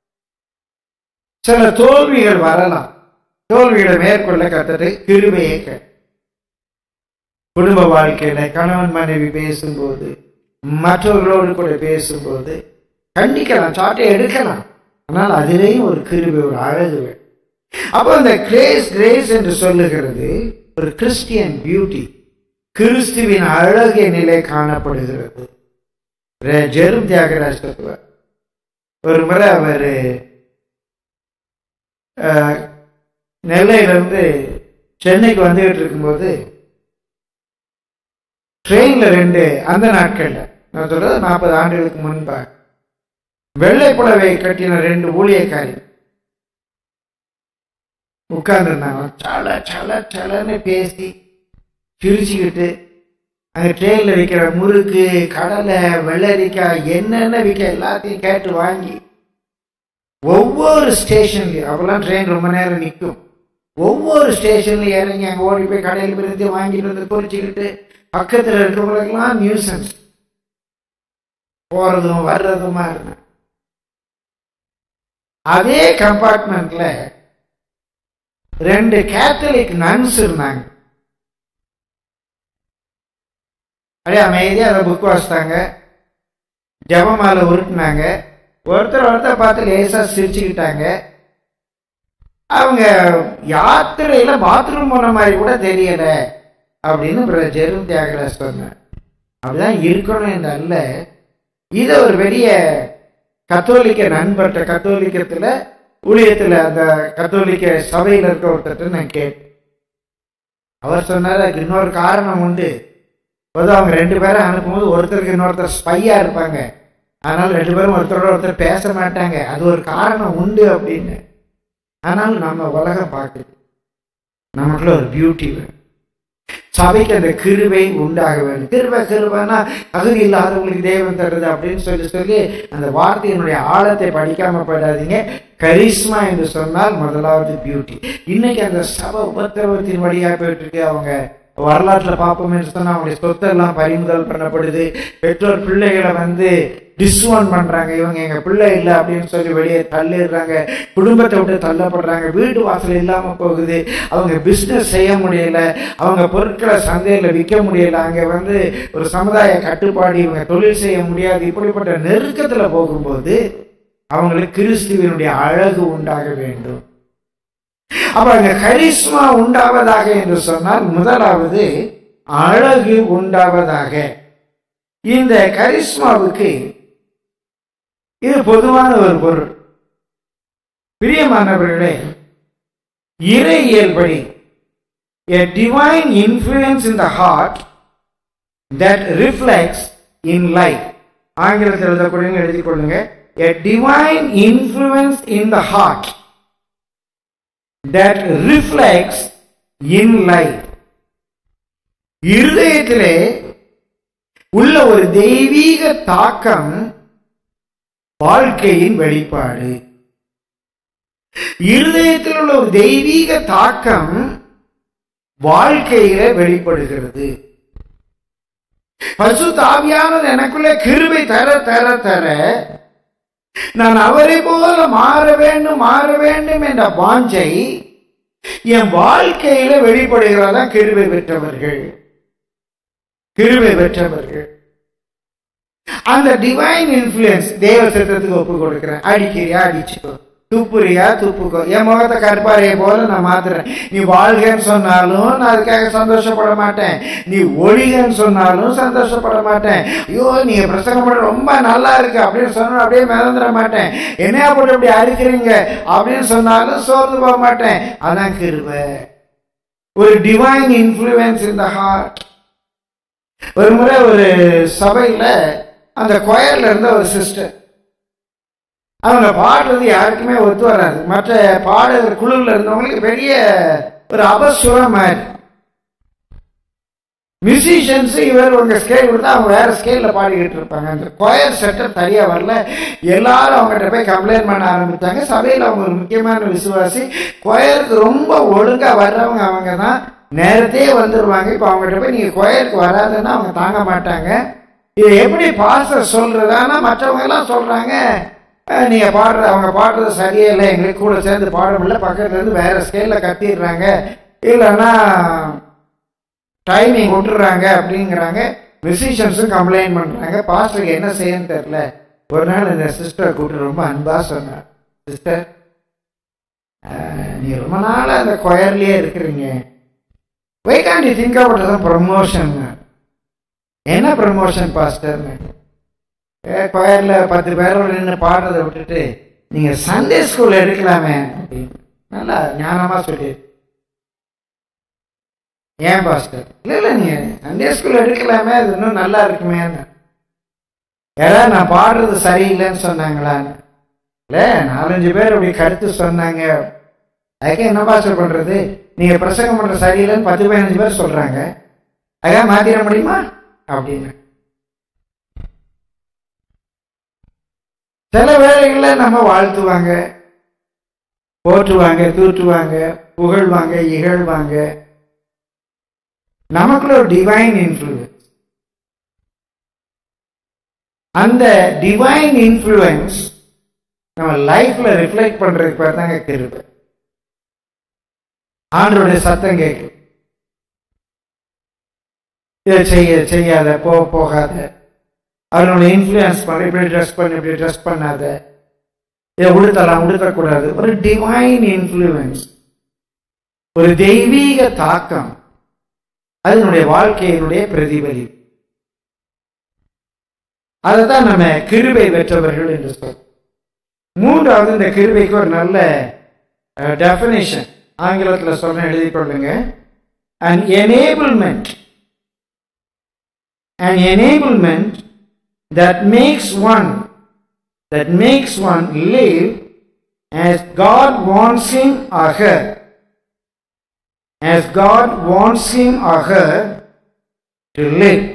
Speaker 1: சில தோல்விகள் வரலாம் தோல்விகளை மேற்கொள்ள கத்தது கிருபையை க- குடும்ப வாழ்க்கையில கணவன் மனைவி பேசும்போது மற்றவர்களோடு கூட பேசும்போது கண்டிக்கலாம் சாட்டை எடுக்கலாம் ஆனால் அதிலேயும் ஒரு கிருபை ஒரு அழகு வேணும். அப்போ இந்த கிரேஸ் கிரேஸ் என்று சொல்லுகிறது ஒரு கிறிஸ்டியன் பியூட்டி கிறிஸ்துவின் அழகிய நிலை காணப்படுகிறது ரெ- ஜெரும் தியாகராஜ் சொல்லுவார் ஒரு முறை அவர் நெல்லையிலிருந்து சென்னைக்கு வந்துகிட்டு இருக்கும்போது ட்ரெயின்ல ரெண்டு அந்த நாட்கள்ல நான் சொல்றது நாற்பது ஆண்டுகளுக்கு முன்பாக வெள்ளை புடவை கட்டின ரெண்டு ஊழியக்காரி உட்கார்ந்துருந்தாங்க சல சல சலன்னு பேசி சிரிச்சுக்கிட்டு அங்க ட்ரெயின்ல விற்கிற முறுக்கு கடலை வெள்ளரிக்காய் என்னென்ன விற்க எல்லாத்தையும் கேட்டு வாங்கி ஒவ்வொரு ஸ்டேஷன்லயும் அப்பெல்லாம் ட்ரெயின் ரொம்ப நேரம் நிற்கும் ஒவ்வொரு ஸ்டேஷன்ல இறங்கி அங்கே ஓடி போய் கடையில் பிரித்து வாங்கிட்டு வந்து பொறிச்சுக்கிட்டு பக்கத்தில் இருக்கிறவங்களுக்கெல்லாம் நியூசன்ஸ் போறதும் வர்றதுமா இருந்தேன் அதே கம்பார்ட்மெண்ட்ல ரெண்டு கேத்தலிக் நன்ஸ் இருந்தாங்க அப்படியே அமைதியாக அதை புக் வாசித்தாங்க ஜபமாலை உருட்டினாங்க ஒருத்தர் ஒருத்தர் பார்த்து லேசாக சிரிச்சுக்கிட்டாங்க அவங்க யாத்திரையில பாத்ரூம் போன மாதிரி கூட தெரியல அப்படின்னு ஜெரும் தியாகராஜ் சொன்னார் அப்படிதான் இருக்கணும் இந்த அல்ல இதை ஒரு பெரிய கத்தோலிக்க நண்பர்கிட்ட கத்தோலிக்கத்துல ஊழியத்துல அந்த கத்தோலிக்க சபையில இருக்க ஒருத்தர் நான் கேட்டேன் அவர் சொன்னார் அதுக்கு இன்னொரு காரணம் உண்டு பொதுவாக அவங்க ரெண்டு பேரும் அனுப்பும்போது ஒருத்தருக்கு இன்னொருத்தர் ஸ்பையா இருப்பாங்க அதனால ரெண்டு பேரும் ஒருத்தரோட ஒருத்தர் பேச மாட்டாங்க அது ஒரு காரணம் உண்டு அப்படின்னு ஆனால் நம்ம உலகம் பார்க்குது நமக்குள்ள ஒரு பியூட்டி வேணும் சபைக்கு அந்த கிருவை உண்டாக வேண்டும் கிருபை கிருபைனா தகுதி இல்லாதவங்களுக்கு தேவன் தருது அப்படின்னு சொல்லி சொல்லி அந்த வார்த்தையினுடைய ஆழத்தை படிக்காம போயிடாதீங்க கரிஸ்மா என்று சொன்னால் முதலாவது பியூட்டி இன்னைக்கு அந்த சபை உபத்திரவத்தின் வழியா போயிட்டு இருக்கு அவங்க வரலாற்றுல பார்ப்போம் என்று சொன்னா அவங்களுடைய சொத்தெல்லாம் பறிமுதல் பண்ணப்படுது பெற்றோர் பிள்ளைகளை வந்து டிஸ்ஒன் பண்றாங்க இவங்க எங்க பிள்ளை இல்லை அப்படின்னு சொல்லி வெளியே தள்ளிடுறாங்க குடும்பத்தை விட்டு தள்ளப்படுறாங்க வீட்டு வாசல் இல்லாம போகுது அவங்க பிசினஸ் செய்ய முடியல அவங்க பொருட்களை சந்தையில விற்க முடியல அங்க வந்து ஒரு சமுதாய கட்டுப்பாடு இவங்க தொழில் செய்ய முடியாது இப்படிப்பட்ட நெருக்கத்துல போகும்போது அவங்களுக்கு கிறிஸ்துவனுடைய அழகு உண்டாக வேண்டும் அப்ப அங்க கரிஸ்மா உண்டாவதாக என்று சொன்னால் முதலாவது அழகு உண்டாவதாக இந்த கரிஸ்மாவுக்கு இது பொதுவான ஒரு பொருள் பிரியமானவர்களே இறையியல்படி a divine influence in the heart that reflects in life ஆங்கிலத்தில் எழுதக்கூடிய எழுதிக் கொள்ளுங்க a divine influence in the heart that reflects in life இருதயத்திலே உள்ள ஒரு தெய்வீக தாக்கம் வாழ்க்கையின் வெளிப்பாடு இருதயத்தில் உள்ள ஒரு தெய்வீக தாக்கம் வாழ்க்கையில வெளிப்படுகிறது பசு தாவியானது எனக்குள்ள கிருபை தர தர தர நான் அவரை போல மாற வேண்டும் மாற வேண்டும் என்ற வாஞ்சை என் வாழ்க்கையில வெளிப்படுகிறதா கிருபை பெற்றவர்கள் கிருபை பெற்றவர்கள் அந்த டிவைன் இன்ஃபுளுன்ஸ் தேவ சித்தத்துக்கு ஒப்பு கொடுக்கிறேன் அடிக்கிறியா அடிச்சுக்கோ துப்புறியா துப்புக்கோ என் முகத்தை கற்பாரைய போல நான் மாத்துறேன் நீ வாழ்கன்னு சொன்னாலும் நான் அதுக்காக சந்தோஷப்பட மாட்டேன் நீ ஒழிகன்னு சொன்னாலும் சந்தோஷப்பட மாட்டேன் ஐயோ நீங்க பிரசங்கம் பண்ண ரொம்ப நல்லா இருக்கு அப்படின்னு சொன்னா அப்படியே மிதந்துட மாட்டேன் என்னையா போட்டு இப்படி அறுக்கிறீங்க அப்படின்னு சொன்னாலும் சோர்ந்து போக மாட்டேன் அதான் கிருபை ஒரு டிவைன் இன்ஃப்ளூயன்ஸ் இந்த ஹார்ட் ஒரு முறை ஒரு சபையில அந்த கொயர்ல இருந்த ஒரு சிஸ்டர் அவங்க பாடுறது யாருக்குமே ஒத்து வராது மற்ற பாடகர் குழுவில் இருந்தவங்களுக்கு பெரிய ஒரு அபசுரம் மாதிரி மியூசிஷியன்ஸ் இவர் உங்க ஸ்கேல் கொடுத்தா அவங்க வேற ஸ்கேல்ல பாடிக்கிட்டு இருப்பாங்க அந்த கொயர் செட்டப் சரியா வரல எல்லாரும் அவங்ககிட்ட போய் கம்ப்ளைண்ட் பண்ண ஆரம்பித்தாங்க சபையில் அவங்க ஒரு முக்கியமான விசுவாசி கொயருக்கு ரொம்ப ஒழுங்கா வர்றவங்க அவங்க தான் நேரத்தையே வந்துருவாங்க இப்போ அவங்ககிட்ட போய் நீங்க கொயருக்கு வராதுன்னா அவங்க தாங்க மாட்டாங்க இது எப்படி பாஸ்டர் சொல்றது ஆனா மற்றவங்க எல்லாம் சொல்றாங்க அஹ், நீங்க பாடுற அவங்க பாடுறது சரியே இல்லை எங்களுக்கு கூட சேர்ந்து பாட முடியல பக்கத்துல இருந்து வேற ஸ்கேல்ல கத்திடுறாங்க இல்லைன்னா டைமிங் விட்டுறாங்க அப்படிங்கிறாங்க மியூசிஷியன்ஸும் கம்ப்ளைண்ட் பண்றாங்க பாஸ்டருக்கு என்ன செய்யன்னு தெரியல ஒரு நாள் இந்த சிஸ்டரை கூப்பிட்டு ரொம்ப அன்பா சொன்னார் சிஸ்டர் நீ ரொம்ப நாளா அந்த கொயர்லயே இருக்கிறீங்க why can't you think about promotion என்ன ப்ரமோஷன் பாஸ்டர்னு கொயர்ல பத்து பேரோட நின்று பாடுறதை விட்டுட்டு நீங்க சண்டே ஸ்கூல் எடுக்கலாமே அப்படின்னு நல்லா ஞானமா சொல்லி ஏன் பாஸ்டர் இல்ல இல்ல நீங்க சண்டே ஸ்கூல் எடுக்கலாமே அது இன்னும் நல்லா இருக்குமே யாராவது நான் பாடுறது சரியில்லைன்னு சொன்னாங்களான்னு இல்ல நாலஞ்சு பேர் அப்படி கருத்து சொன்னாங்க அதுக்கு என்ன பாஸ்டர் பண்றது நீங்க பிரசங்கம் பண்ற சரியில்லைன்னு பத்து பதினஞ்சு பேர் சொல்றாங்க அதுக்காக மாத்திர முடியுமா அப்படின்னு சில வேளைகள்ல நம்ம வாழ்த்துவாங்க போற்றுவாங்க தூற்றுவாங்க புகழ்வாங்க இகழ்வாங்க நமக்குள்ள ஒரு டிவைன் இன்ஃப்ளூயன்ஸ் அந்த டிவைன் இன்ஃப்ளூயன்ஸ் நம்ம லைஃப்ல ரிஃப்ளெக்ட் பண்றதுக்கு பேர் தாங்க கிருபை ஆண்டோடைய சத்தம் கேட்கும் இதை செய்ய செய்யாத போ போகாத அவனோட இன்ஃப்ளூயன்ஸ் பண்ண இப்படி ட்ரெஸ் பண்ணு இப்படி ட்ரெஸ் பண்ணாத இதை உடுத்தலாம் உடுத்தக்கூடாது ஒரு டிவைன் இன்ஃப்ளூயன்ஸ் ஒரு தெய்வீக தாக்கம் அதனுடைய வாழ்க்கையினுடைய பிரதிபலி அதைத்தான் நம்ம கிருபை பெற்றவர்கள் என்று சொல்றோம் மூன்றாவது இந்த கிருபைக்கு ஒரு நல்ல டெஃபினேஷன் ஆங்கிலத்தில் சொன்ன எழுதி கொள்ளுங்க an enablement an enablement that makes one that makes one live as God wants him or her as God wants him or her to live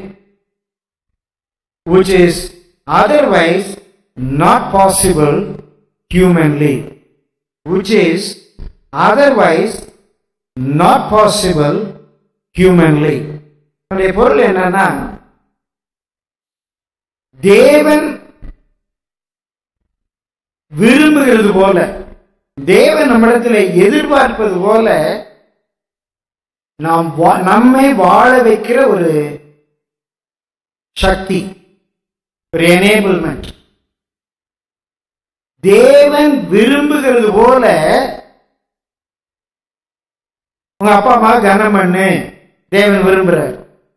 Speaker 1: which is otherwise not possible humanly which is otherwise not possible humanly அதனுடைய பொருள் என்னன்னா தேவன் விரும்புகிறது போல தேவன் நம்மிடத்தில் எதிர்பார்ப்பது போல நாம் வா- நம்மை வாழ வைக்கிற ஒரு சக்தி ஒரு எனேபிள்மெண்ட் தேவன் விரும்புகிறது போல உங்க அப்பா அம்மா கனம் பண்ணு தேவன் விரும்புறார்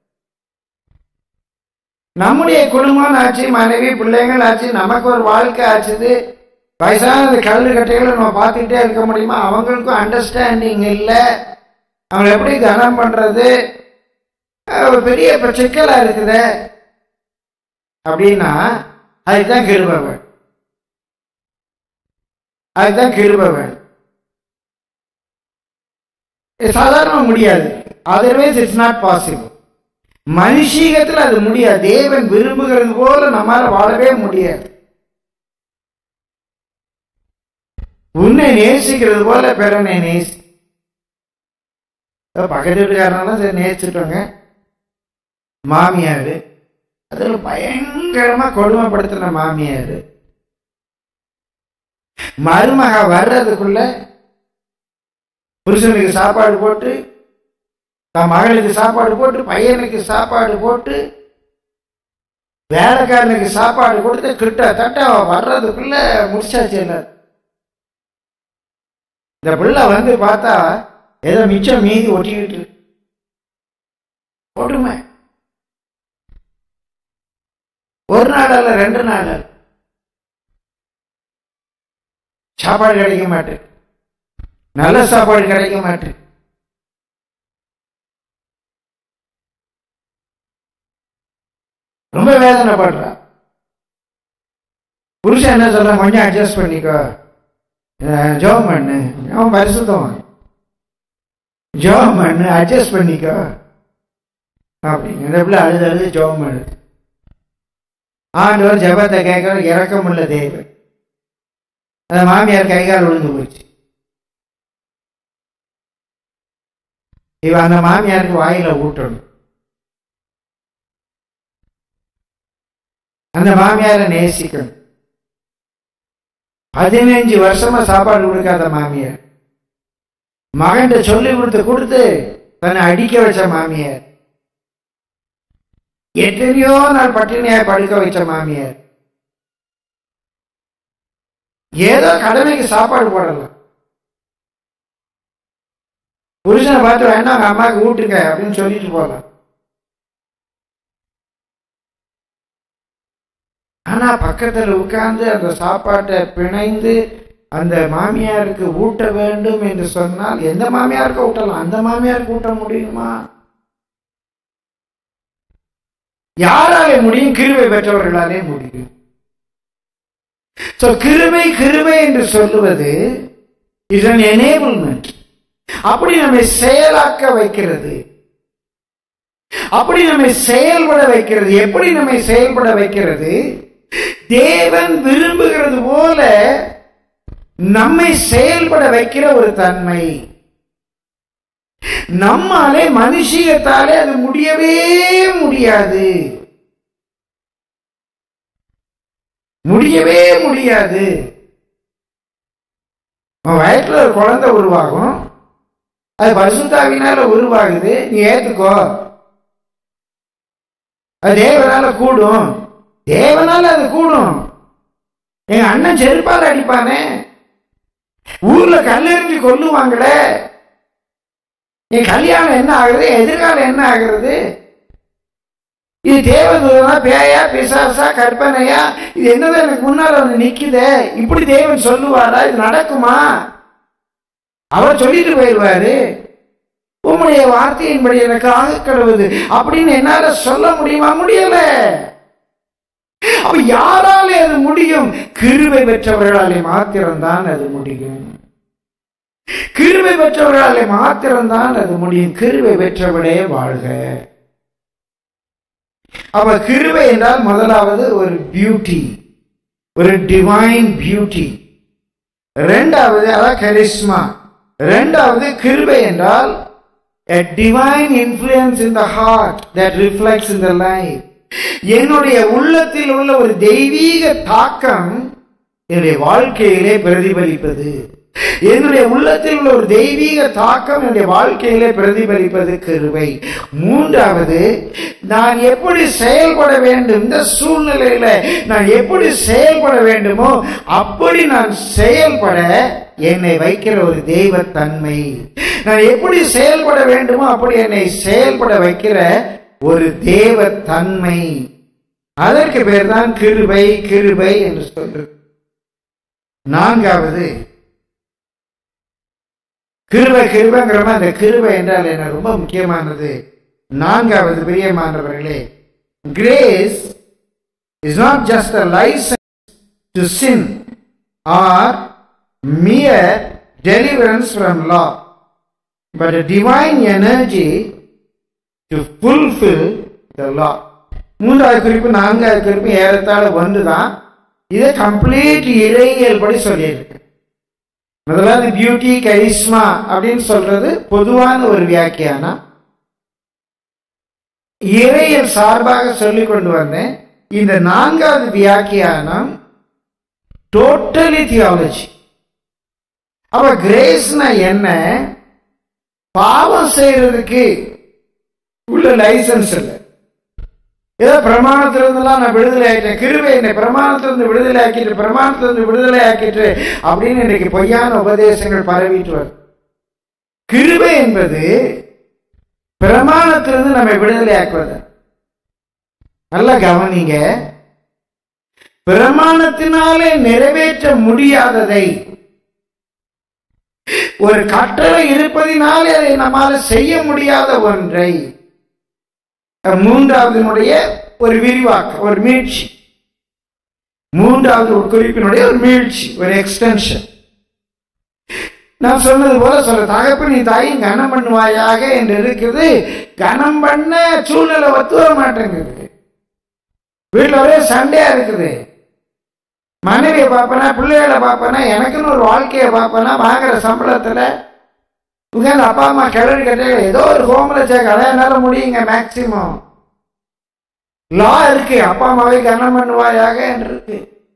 Speaker 1: நம்முடைய குடும்பம் ஆச்சு மனைவி பிள்ளைங்கள் ஆச்சு நமக்கு ஒரு வாழ்க்கை ஆச்சுது வயசானது கல்லு கட்டைகளை நம்ம பார்த்துக்கிட்டே இருக்க முடியுமா அவங்களுக்கும் அண்டர்ஸ்டாண்டிங் இல்லை அவங்க எப்படி கனம் பண்றது அஹ் ஒரு பெரிய இப்ப சிக்கலா இருக்குதே அப்படின்னா அதுதான் கிருபவன் அதுதான் கிருபவன் சாதாரண முடியாது அதர்வைஸ் இட்ஸ் நாட் பாசிபிள் மனுஷீகத்தில் அது முடியாது தேவன் விரும்புகிறது போல நம்மால வாழவே முடியாது உன்னை நேசிக்கிறது போல பிறனை நேசி இப்ப பக்கத்து வீட்டுக்காரனால சரி நேசிச்சுட்டோங்க மாமியார் அதில் பயங்கரமா கொடுமைப்படுத்தின மாமியார் மருமக வர்றதுக்குள்ள புருஷனுக்கு சாப்பாடு போட்டு தன் மகளுக்கு சாப்பாடு போட்டு பையனுக்கு சாப்பாடு போட்டு வேலைக்காரனுக்கு சாப்பாடு கொடுத்து கிட்டத்தட்ட அவ வர்றதுக்குள்ள முடிச்சாச்சு இல்ல இந்த பிள்ளை வந்து பார்த்தா ஏதோ மிச்சம் மீதி ஒட்டிக்கிட்டு இருக்கு. கொடுமை ஒரு நாள் அல்ல ரெண்டு நாள் அல்ல. சாப்பாடு கிடைக்க மாட்டேன் நல்ல சாப்பாடு கிடைக்க மாட்டேன் ரொம்ப வேதனைப்படுறா புருஷன் என்ன சொல்றான் கொஞ்சம் அட்ஜஸ்ட் பண்ணிக்கோ அஹ் ஜெபம் பண்ணு அவன் பரிசுத்தவன் ஜெபம் பண்ணு அட்ஜஸ்ட் பண்ணிக்கோ அப்படிங்க இந்த பிள்ளை அழுது அழுது ஜெபம் பண்ணுது ஆண்டவர் ஜெபத்தை கேட்கிற இறக்கமுள்ள தேவன் அந்த மாமியார் கைகால் விழுந்து போச்சு இவ அந்த மாமியாருக்கு வாயில ஊட்டணும் அந்த மாமியாரை நேசிக்கணும் பதினஞ்சு வருஷமா சாப்பாடு கொடுக்காத மாமியார் மகன்கிட்ட சொல்லி கொடுத்து கொடுத்து தன்னை அடிக்க வச்ச மாமியார் எத்தனையோ நாள் பட்டினியாய் படுக்க வச்ச மாமியார் ஏதோ கடமைக்கு சாப்பாடு போடலாம் புருஷனை பார்த்து வேணா அவங்க அம்மாவுக்கு ஊட்டுங்க அப்படின்னு சொல்லிட்டு போகலாம் ஆனா பக்கத்துல உட்கார்ந்து அந்த சாப்பாட்டை பிணைந்து அந்த மாமியாருக்கு ஊட்ட வேண்டும் என்று சொன்னால் எந்த மாமியாருக்கு ஊட்டலாம் அந்த மாமியாருக்கு ஊட்ட முடியுமா யாராலே முடியும் கிருவை பெற்றவர்களாலே முடியும் So, கிருபை கிருபை என்று சொல்லுவது இஸ் an enablement அப்படி நம்மை செயலாக்க வைக்கிறது அப்படி நம்மை செயல்பட வைக்கிறது எப்படி நம்மை செயல்பட வைக்கிறது தேவன் விரும்புகிறது போல நம்மை செயல்பட வைக்கிற ஒரு தன்மை நம்மாலே மனுஷியத்தாலே அது முடியவே முடியாது முடியவே முடியாது உன் வயத்துல ஒரு குழந்தை உருவாகும் அது பரிசுத்தாவினால உருவாகுது நீ ஏத்துக்கோ அது தேவனால கூடும் தேவனால அது கூடும் எங்க அண்ணன் செருப்பால் அடிப்பானே ஊர்ல கல்லெறிஞ்சு கொல்லுவாங்களே என் கல்யாணம் என்ன ஆகுது எதிர்காலம் என்ன ஆகுறது இது தேவதூதனா பேயா பிசாசா கற்பனையா இது என்னதான் எனக்கு முன்னால வந்து நிக்குதே இப்படி தேவன் சொல்லுவாரா இது நடக்குமா அவர் சொல்லிட்டு போயிடுவாரு உம்முடைய வார்த்தையின்படி எனக்கு ஆக கடவுது அப்படின்னு என்னால சொல்ல முடியுமா முடியல அப்ப யாராலே அது முடியும் கிருபை பெற்றவர்களாலே மாத்திரம்தான் அது முடியும் கிருபை பெற்றவர்களாலே மாத்திரம்தான் அது முடியும் கிருபை பெற்றவளே வாழ்க அப்ப கிருபை என்றால் முதலாவது ஒரு பியூட்டி ஒரு டிவைன் பியூட்டி ரெண்டாவது அதான் கரிஸ்மா ரெண்டாவது கிருபை என்றால் a divine influence in the heart that reflects in the life என்னுடைய உள்ளத்தில் உள்ள ஒரு தெய்வீக தாக்கம் என்னுடைய வாழ்க்கையிலே பிரதிபலிப்பது என்னுடைய உள்ளத்தில் உள்ள ஒரு தெய்வீக தாக்கம் என்னுடைய வாழ்க்கையிலே பிரதிபலிப்பது கிருபை மூன்றாவது நான் எப்படி செயல்பட வேண்டும் இந்த சூழ்நிலையில நான் எப்படி செயல்பட வேண்டுமோ அப்படி நான் செயல்பட என்னை வைக்கிற ஒரு தெய்வ தன்மை நான் எப்படி செயல்பட வேண்டுமோ அப்படி என்னை செயல்பட வைக்கிற ஒரு தேவ தன்மை அதற்கு பேர் தான் கிருபை கிருபை என்று சொல்றது நான்காவது கிருபை கிருபைங்கிற மாதிரி அந்த கிருபை என்றால் என்ன ரொம்ப முக்கியமானது நான்காவது பிரியமானவர்களே grace is not just a licence to sin or mere deliverance from law, but a divine energy to fulfill the law. மூன்றாவது குறிப்பு நான்காவது குறிப்பு ஏறத்தாழ ஒன்றுதான் இதை கம்ப்ளீட் இறையியல் படி சொல்லியிருக்கு முதலாவது பியூட்டி கரிஸ்மா அப்படின்னு சொல்றது பொதுவான ஒரு வியாக்கியானம் இறையியல் சார்பாக சொல்லிக் கொண்டு வந்தேன் இந்த நான்காவது வியாக்கியானம் டோட்டலி தியாலஜி அப்ப கிரேஸ்னா என்ன பாவம் செய்யறதுக்கு உள்ள லைசன்ஸ் இல்லை ஏதோ பிரமாணத்திலிருந்துலாம் நான் விடுதலை ஆயிட்டேன் கிருவை என்னை பிரமாணத்திலிருந்து விடுதலை ஆக்கிட்டு பிரமாணத்திலிருந்து விடுதலை ஆக்கிட்டு அப்படின்னு இன்னைக்கு பொய்யான உபதேசங்கள் பரவிட்டு வருது கிருவை என்பது பிரமாணத்திலிருந்து நம்மை விடுதலை ஆக்குவது நல்லா கவனிங்க பிரமாணத்தினாலே நிறைவேற்ற முடியாததை ஒரு கட்டளை இருப்பதினாலே அதை நம்மால செய்ய முடியாத ஒன்றை மூன்றாவதுனுடைய ஒரு விரிவாக்கம் ஒரு மீழ்ச்சி மூன்றாவது ஒரு குறிப்பினுடைய ஒரு மீழ்ச்சி ஒரு எக்ஸ்டென்ஷன் நான் சொன்னது போல சொல்ல தகப்பு நீ தாயும் கனம் பண்ணுவாயாக என்று இருக்குது கனம் பண்ண சூழ்நிலை ஒத்து வர மாட்டேங்குது வீட்டில் ஒரே சண்டையா இருக்குது மனைவியை பார்ப்பனா பிள்ளைகளை பார்ப்பனா எனக்குன்னு ஒரு வாழ்க்கையை பார்ப்பனா வாங்குற சம்பளத்தில் உட்காந்து அப்பா அம்மா கிளறி கட்ட ஏதோ ஒரு ஹோம்ல சேர்க்க என்னால முடியுங்க மேக்சிமம் லா இருக்கு அப்பா அம்மாவை கனம் பண்ணுவாயாக என்று இருக்கு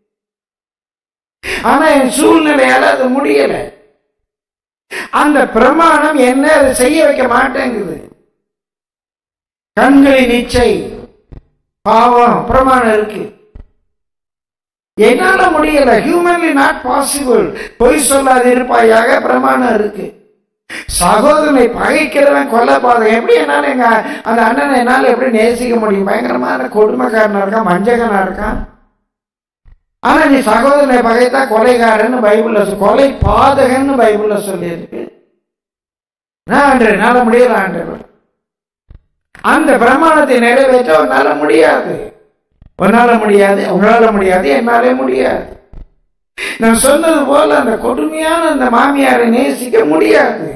Speaker 1: ஆனா என் சூழ்நிலையால அது முடியல அந்த பிரமாணம் என்ன அதை செய்ய வைக்க மாட்டேங்குது கண்களின் இச்சை பாவம் பிரமாணம் இருக்கு என்னால முடியல ஹியூமன்லி நாட் பாசிபிள் பொய் சொல்லாது இருப்பாயாக பிரமாணம் இருக்கு சகோதரனை பகைக்கிறவன் கொல்லப்பாதை எப்படி என்னால எங்க அந்த அண்ணனை என்னால எப்படி நேசிக்க முடியும் பயங்கரமான கொடுமைக்காரனா இருக்கான் மஞ்சகனா இருக்கான் ஆனா நீ சகோதரனை பகைத்தா கொலைகாரன்னு பைபிள்ல சொல் கொலை பாதகன்னு பைபிள்ல சொல்லியிருக்கு நான் ஆண்டு என்னால முடியல ஆண்டு அந்த பிரமாணத்தை நிறைவேற்ற உன்னால முடியாது உன்னால முடியாது உங்களால முடியாது என்னாலே முடியாது நான் சொன்னது போல அந்த கொடுமையான அந்த மாமியாரை நேசிக்க முடியாது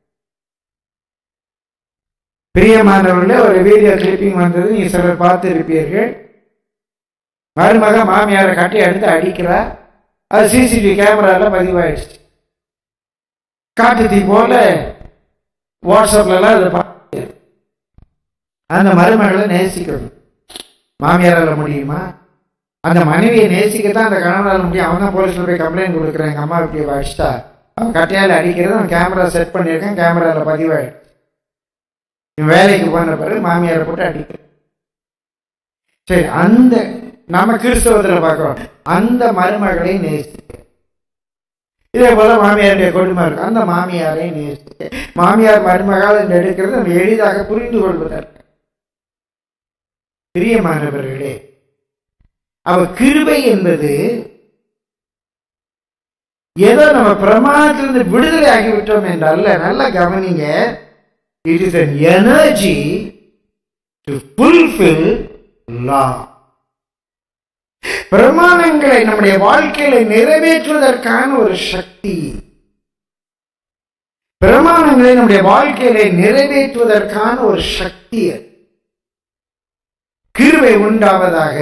Speaker 1: பிரியமானவர்களே ஒரு வீடியோ கிளிப்பிங் வந்தது நீ சிலர் பார்த்து இருப்பீர்கள் மருமக மாமியாரை கட்டி எடுத்து அடிக்கிறா அது சிசிடிவி கேமரால பதிவாயிடுச்சு காட்டு தீ போல வாட்ஸ்அப்லலாம் அதை பார்த்து அந்த மருமகளை நேசிக்கணும் மாமியாரால முடியுமா அந்த மனைவியை நேசிக்கத்தான் அந்த கணவனால முடியும் அவன் தான் போலீஸ்ல போய் கம்ப்ளைண்ட் கொடுக்குறேன் எங்க அம்மா இப்படி வச்சிட்டா அவன் கட்டையால அடிக்கிறது அவன் கேமரா செட் பண்ணியிருக்கேன் கேமரால பதிவாயிடுச்சு இவன் வேலைக்கு போன பிறகு மாமியாரை போட்டு அடிக்கிறேன் சரி அந்த நம்ம கிறிஸ்தவத்தில் பார்க்கிறோம் அந்த மருமகளை நேசிக்க இதே போல மாமியாருடைய கொடுமை இருக்கு அந்த மாமியாரை நேசிக்க மாமியார் மருமகள் என்று எடுக்கிறது நம்ம எளிதாக புரிந்து கொள்வதற்கு பிரியமானவர்களே அவ கிருபை என்பது ஏதோ நம்ம பிரமாணத்திலிருந்து விடுதலை ஆகிவிட்டோம் என்றல்ல நல்லா கவனிங்க it is an energy to fulfill law பிரமாணங்களை நம்முடைய வாழ்க்கையில நிறைவேற்றுவதற்கான ஒரு சக்தி பிரமாணங்களை நம்முடைய வாழ்க்கையில நிறைவேற்றுவதற்கான ஒரு சக்தி அது. கிருபை உண்டாவதாக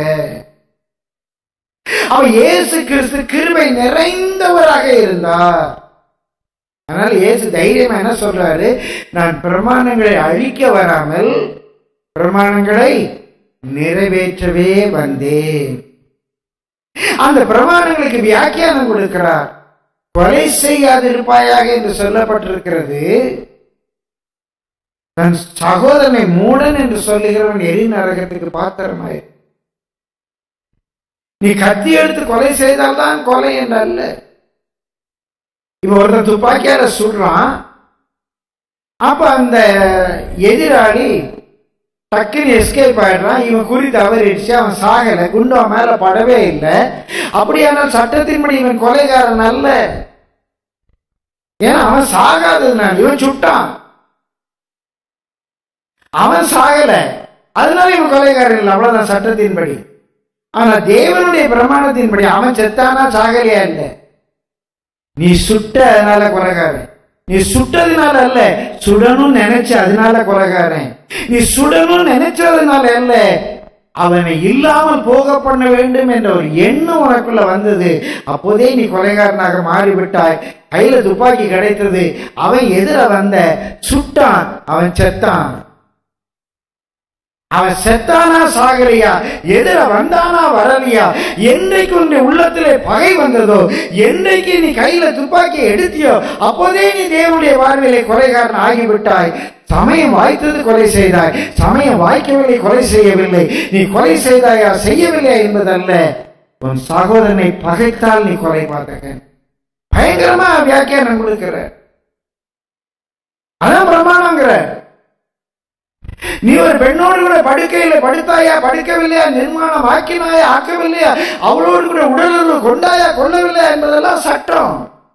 Speaker 1: அவர் இயேசு கிறிஸ்து கிருபை நிறைந்தவராக இருந்தார் அதனால இயேசு தைரியமா என்ன சொல்றாரு நான் பிரமாணங்களை அழிக்க வராமல் பிரமாணங்களை நிறைவேற்றவே வந்தேன் அந்த பிரமாணங்களுக்கு வியாக்கியானம் கொடுக்கிறார் கொலை செய்யாதிருப்பாயாக என்று சொல்லப்பட்டிருக்கிறது தன் சகோதரனை மூடன் என்று சொல்லுகிறவன் எரி நரகத்துக்கு பாத்திரமாய் நீ கத்தி எடுத்து கொலை செய்தால்தான் கொலை என்று அல்ல இப்ப ஒருத்தன் துப்பாக்கியால சுடுறான் அப்ப அந்த எதிராளி டக்குன்னு எஸ்கேப் ஆயிடுறான் இவன் குறி தவறிடுச்சு அவன் சாகல குண்டு அவன் மேல படவே இல்லை அப்படியானால் சட்டத்தின்படி இவன் கொலைகாரன் அல்ல ஏன்னா அவன் சாகாததுனால இவன் சுட்டான் அவன் சாகல அதனால இவன் கொலைகாரன் இல்லை அவ்வளவுதான் சட்டத்தின்படி ஆனா தேவனுடைய பிரமாணத்தின்படி அவன் செத்தானா சாகலையா இல்ல நீ சுட்ட அதனால கொலைகாரன் நீ சுட்டதுனால அல்ல சுடணும் நினைச்ச அதனால கொலைகாரன் நீ சுடணும் நினைச்சதுனால அல்ல அவனை இல்லாமல் போக பண்ண வேண்டும் என்ற ஒரு எண்ணம் உனக்குள்ள வந்தது அப்போதே நீ கொலைகாரனாக மாறிவிட்டாய் கையில துப்பாக்கி கிடைத்தது அவன் எதிர வந்த சுட்டான் அவன் செத்தான் அவன் செத்தானா சாகலையா எதிர வந்தானா வரலையா என்றைக்கு உன்னுடைய உள்ளத்திலே பகை வந்ததோ என்றைக்கு நீ கையில துப்பாக்கி எடுத்தியோ அப்போதே நீ தேவனுடைய பார்வையிலே கொலைகாரன் ஆகிவிட்டாய் சமயம் வாய்த்தது கொலை செய்தாய் சமயம் வாய்க்கவில்லை கொலை செய்யவில்லை நீ கொலை செய்தாயா செய்யவில்லை என்பதல்ல உன் சகோதரனை பகைத்தால் நீ கொலை பார்த்தகன் பயங்கரமா வியாக்கியானம் கொடுக்கிற அதான் பிரமாணங்கிற நீ ஒரு பெண்ணோடு கூட படுக்கையில படுத்தாயா படுக்கவில்லையா நிர்மாணம் ஆக்கினாயா ஆக்கவில்லையா அவளோடு கூட உடலுறவு கொண்டாயா கொள்ளவில்லையா என்பதெல்லாம் சட்டம்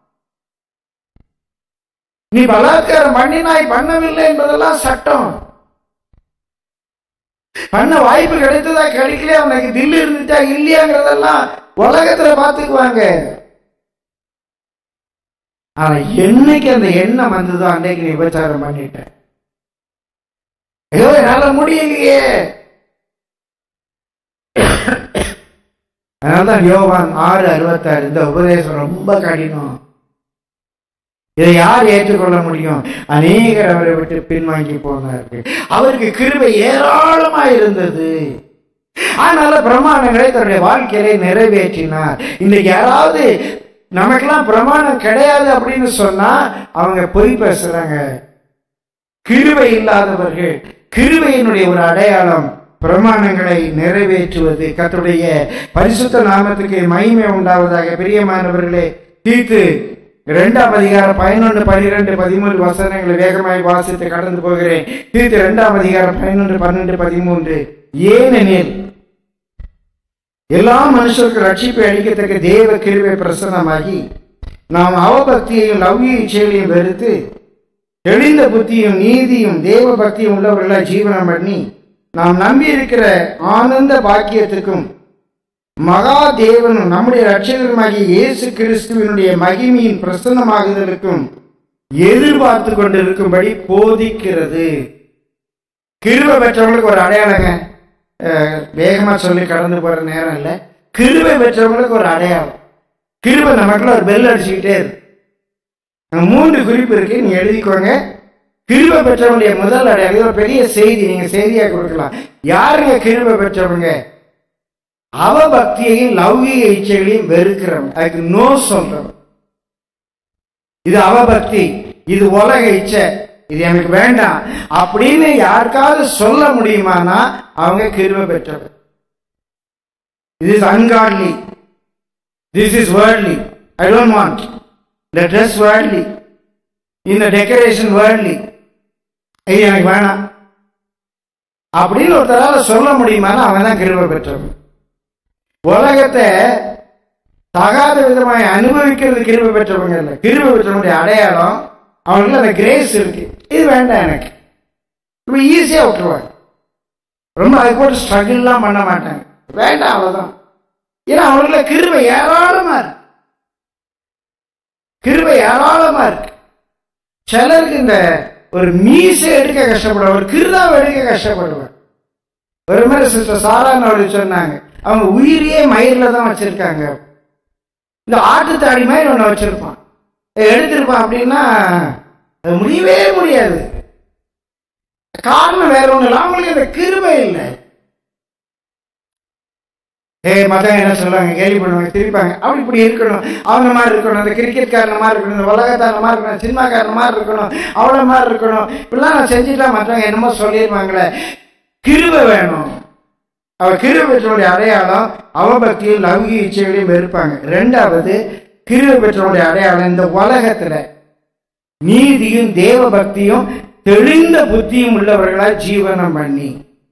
Speaker 1: நீ பலாத்காரம் பண்ணினாய் பண்ணவில்லை என்பதெல்லாம் சட்டம் பண்ண வாய்ப்பு கிடைத்ததா கிடைக்கலையா உனக்கு தில்லு இருந்துச்சா இல்லையாங்கிறதெல்லாம் உலகத்துல பாத்துக்குவாங்க ஆனா என்னைக்கு அந்த எண்ணம் வந்ததோ அன்னைக்கு நீ விபச்சாரம் பண்ணிட்ட ஐயோ என்னால முடியலையே அதனால்தான் யோவான் ஆறு அறுபத்தாறு இந்த உபதேசம் ரொம்ப கடினம் இதை யார் ஏற்றுக்கொள்ள முடியும் அநேகர் அவரை விட்டு பின்வாங்கி போனார்கள் அவருக்கு கிருபை ஏராளமா இருந்தது அதனால பிரமாணங்களை தன்னுடைய வாழ்க்கையிலே நிறைவேற்றினார் இன்னைக்கு யாராவது நமக்கெல்லாம் பிரமாணம் கிடையாது அப்படின்னு சொன்னா அவங்க பொய் பேசுறாங்க கிருபை இல்லாதவர்கள் கிருபையினுடைய ஒரு அடையாளம் பிரமாணங்களை நிறைவேற்றுவது கர்த்தருடைய பரிசுத்த நாமத்துக்கு மகிமை உண்டாவதாக பிரியமானவர்களே தீத்து இரண்டாம் அதிகாரம் பதினொன்று பனிரெண்டு பதிமூன்று வசனங்களை வேகமாய் வாசித்து கடந்து போகிறேன் தீத்து இரண்டாம் அதிகாரம் பதினொன்று பன்னெண்டு பதிமூன்று ஏனெனில் எல்லா மனுஷருக்கும் ரட்சிப்பை அளிக்கத்தக்க தேவ கிருபை பிரசனமாகி நாம் அவபக்தியையும் லவ்ய இச்சைகளையும் வெறுத்து தெளிந்த புத்தியும் நீதியும் தேவ பக்தியும் உள்ளவர்களாய் ஜீவனம் பண்ணி நாம் நம்பி இருக்கிற ஆனந்த பாக்கியத்துக்கும் மகா தேவனும் நம்முடைய ரட்சகருமாகிய இயேசு கிறிஸ்துவினுடைய மகிமையின் பிரசன்னமாகுதலுக்கும் எதிர்பார்த்து கொண்டிருக்கும்படி போதிக்கிறது கிருபை பெற்றவங்களுக்கு ஒரு அடையாளங்க அஹ், வேகமா சொல்லி கடந்து போற நேரம் இல்லை கிருபை பெற்றவங்களுக்கு ஒரு அடையாளம் கிருபை நமக்குள்ள ஒரு பெல் அடிச்சுக்கிட்டே இருக்கு அங்க மூன்று குறிப்பு இருக்கு நீங்க எழுதிக்கோங்க கிருபை பெற்றவனுடைய முதல் அடையாளம் இது ஒரு பெரிய செய்தி நீங்க செய்தியா கொடுக்கலாம் யாருங்க கிருபை பெற்றவங்க அவ பக்தியையும் லௌகிக இச்சைகளையும் வெறுக்கிறவங்க அதுக்கு நோ சொல்றவன் இது அவ பக்தி இது உலக இச்சை இது எனக்கு வேண்டாம் அப்படின்னு யாருக்காவது சொல்ல முடியுமானா அவங்க கிருபை பெற்றவர் இது is ungodly this is worldly I don't want இந்த ட்ரெஸ் வேர்ட்லி இந்த டெக்கரேஷன் வேர்ட்லி இது எனக்கு வேணாம் அப்படின்னு ஒருத்தரால சொல்ல முடியுமானா அவன் தான் கிருபை பெற்றவன் உலகத்தை தகாத விதமாய் அனுபவிக்கிறது கிருபை பெற்றவங்க இல்லை கிருபை பெற்றவங்களுடைய அடையாளம் அவங்களுக்கு அந்த கிரேஸ் இருக்கு இது வேண்டாம் எனக்கு ரொம்ப ஈஸியா விட்டுருவாங்க ரொம்ப அது போட்டு ஸ்ட்ரகிள்லாம் பண்ண மாட்டாங்க வேண்டாம் அவ்வளவுதான் ஏன்னா அவங்கள கிருபை ஏராளமா இருக்கு கிருபை ஏராளமா இருக்கு சிலருக்கு இந்த ஒரு மீசை எடுக்க கஷ்டப்படுவார் கிருதாவை எடுக்க கஷ்டப்படுவார் ஒரு மாதிரி சிஸ்டர் சாதாரண அவர்கள் சொன்னாங்க அவங்க உயிரியே மயிரில தான் வச்சிருக்காங்க இந்த ஆட்டுத்தாடி மாதிரி ஒன்று வச்சிருப்பான் எடுத்திருப்பான் அப்படின்னா அது முடியவே முடியாது காரணம் வேற ஒண்ணு இல்லை அவங்களுக்கு அந்த கிருபை இல்லை ஏ மதம் என்ன சொல்லுவாங்க கேள்வி பண்ணுவாங்க திருப்பாங்க அப்படி இப்படி இருக்கணும் அவங்க மாதிரி இருக்கணும் அந்த கிரிக்கெட் காரண மாதிரி இருக்கணும் இந்த உலகத்தார மாதிரி இருக்கணும் சினிமா காரண மாதிரி இருக்கணும் அவ்வளோ மாதிரி இருக்கணும் இப்படிலாம் நான் செஞ்சுட்டா மற்றவங்க என்னமோ சொல்லிடுவாங்களே கிருபை வேணும் அவ கிருபெற்றனுடைய அடையாளம் அவபக்தியும் லௌகி இச்சைகளையும் வெறுப்பாங்க ரெண்டாவது கிருபெற்றனுடைய அடையாளம் இந்த உலகத்துல நீதியும் தேவ பக்தியும் தெளிந்த புத்தியும் உள்ளவர்களா ஜீவனம் பண்ணி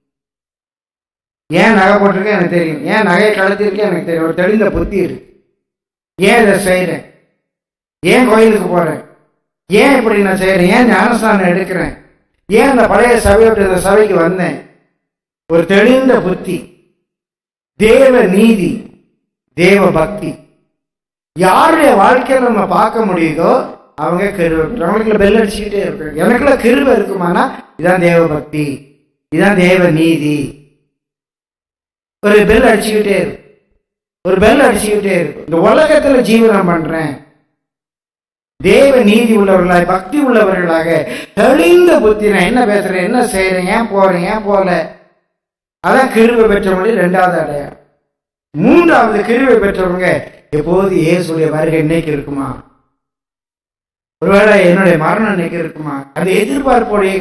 Speaker 1: ஏன் நகை போட்டிருக்கேன் எனக்கு தெரியும் ஏன் நகையை கலத்திருக்கேன் எனக்கு தெரியும் ஒரு தெளிந்த புத்தி இருக்கு ஏன் இதை செய்யறேன் ஏன் கோயிலுக்கு போறேன் ஏன் இப்படி நான் செய்யறேன் ஏன் ஞானஸ்தானம் எடுக்கிறேன் ஏன் அந்த பழைய சபை விட்டு இந்த சபைக்கு வந்தேன் ஒரு தெளிந்த புத்தி தேவ நீதி தேவ பக்தி யாருடைய வாழ்க்கையில நம்ம பார்க்க முடியுதோ அவங்க கிருபை அவங்களுக்குள்ள பெல் அடிச்சுக்கிட்டே இருக்கு எனக்குள்ள கிருபை இருக்குமானா இதான் தேவ பக்தி இதான் தேவ நீதி ஒரு பெல் அடிச்சுக்கிட்டே இருக்கு ஒரு பெல் அடிச்சுக்கிட்டே இருக்கு இந்த உலகத்துல ஜீவனம் பண்றேன் தேவ நீதி உள்ளவர்களாக பக்தி உள்ளவர்களாக தெளிந்த புத்தி நான் என்ன பேசுறேன் என்ன செய்யறேன் ஏன் போறேன் ஏன் போல அதான் கிருபை பெற்றவங்களுடைய ரெண்டாவது அடையாளம் மூன்றாவது கிருபை பெற்றவங்க எப்போது இயேசுடைய வருகை இன்னைக்கு இருக்குமா ஒருவேளை என்னுடைய மரணம் இன்னைக்கு இருக்குமா அந்த எதிர்பார்ப்போடைய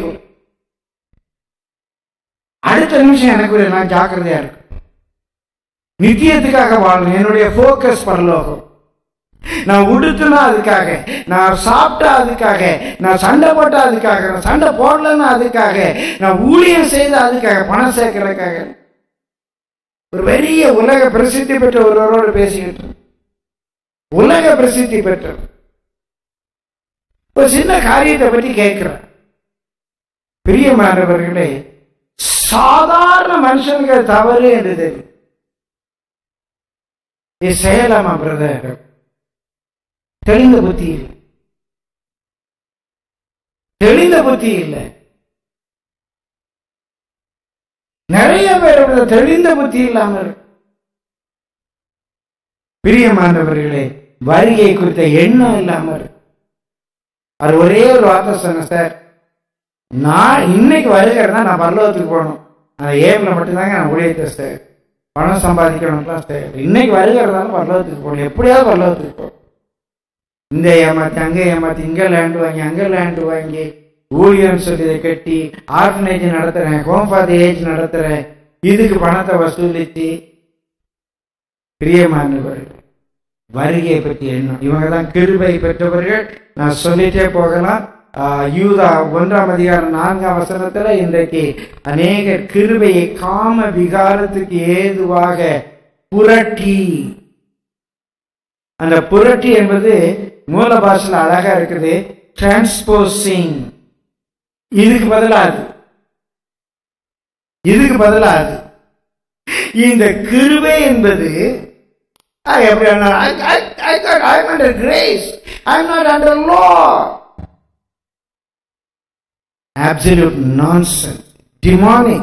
Speaker 1: அடுத்த நிமிஷம் எனக்கு ஒரு நான் ஜாக்கிரதையா இருக்கும் நித்தியத்துக்காக வாழணும் என்னுடைய போக்கஸ் பரலோகம் நான் உடுத்துனா அதுக்காக நான் சாப்பிட்டா அதுக்காக நான் சண்டை போட்டா அதுக்காக நான் சண்டை போடலன்னா அதுக்காக நான் ஊழியம் செய்த அதுக்காக பணம் சேர்க்கறதுக்காக ஒரு பெரிய உலக பிரசித்தி பெற்ற ஒருவரோடு பேசிக்கிட்டு உலக பிரசித்தி பெற்ற ஒரு சின்ன காரியத்தை பற்றி கேட்கிறேன் பிரியமானவர்களே சாதாரண மனுஷனுக்கு அது தவறு என்று தெரியும் இது செய்யலாமா பிரதர் தெளிந்த புத்தி இல்லை தெளிந்த புத்தி இல்லை நிறைய பேரோட தெளிந்த புத்தி இல்லாம இருக்கு பிரியமானவர்களே வரியை குறித்த எண்ணம் இல்லாம இருக்கு அது ஒரே ஒரு வார்த்தை சொன்ன சார் நான் இன்னைக்கு வருகிறதா நான் பரலோகத்துக்கு போகணும் அந்த ஏம்ல மட்டும்தாங்க நான் ஊழியத்தை சார் பணம் சம்பாதிக்கணும் தான் சார் இன்னைக்கு வருகிறதால பரலோகத்துக்கு போகணும் எப்படியாவது பரலோகத்துக்கு போகணும் இந்த ஏமாத்தி அங்கே ஏமாத்தி இங்க லேண்ட் வாங்கி அங்க லேண்ட் வாங்கி ஊழியம் சொல்லி இதை கட்டி ஆர்ஃபனேஜ் நடத்துறேன் ஹோம் ஃபார் ஏஜ் நடத்துறேன் இதுக்கு பணத்தை வசூலிச்சு பிரியமானவர்கள் வருகையை பற்றி எண்ணம் இவங்க தான் கிருபை பெற்றவர்கள் நான் சொல்லிட்டே போகலாம் ஆஹ் யூதா ஒன்றாம் அதிகாரம் நான்காம் வசனத்துல இன்றைக்கு அநேக கிருபையை காம விகாரத்துக்கு ஏதுவாக புரட்டி அந்த புரட்டி என்பது மூல பாஷையில் அழகா இருக்குது டிரான்ஸ்போசிங் இதுக்கு பதிலாது இதுக்கு பதிலாது இந்த கிருபை என்பது I am I, I, I thought I'm under grace. I'm not under law. Absolute nonsense. Demonic.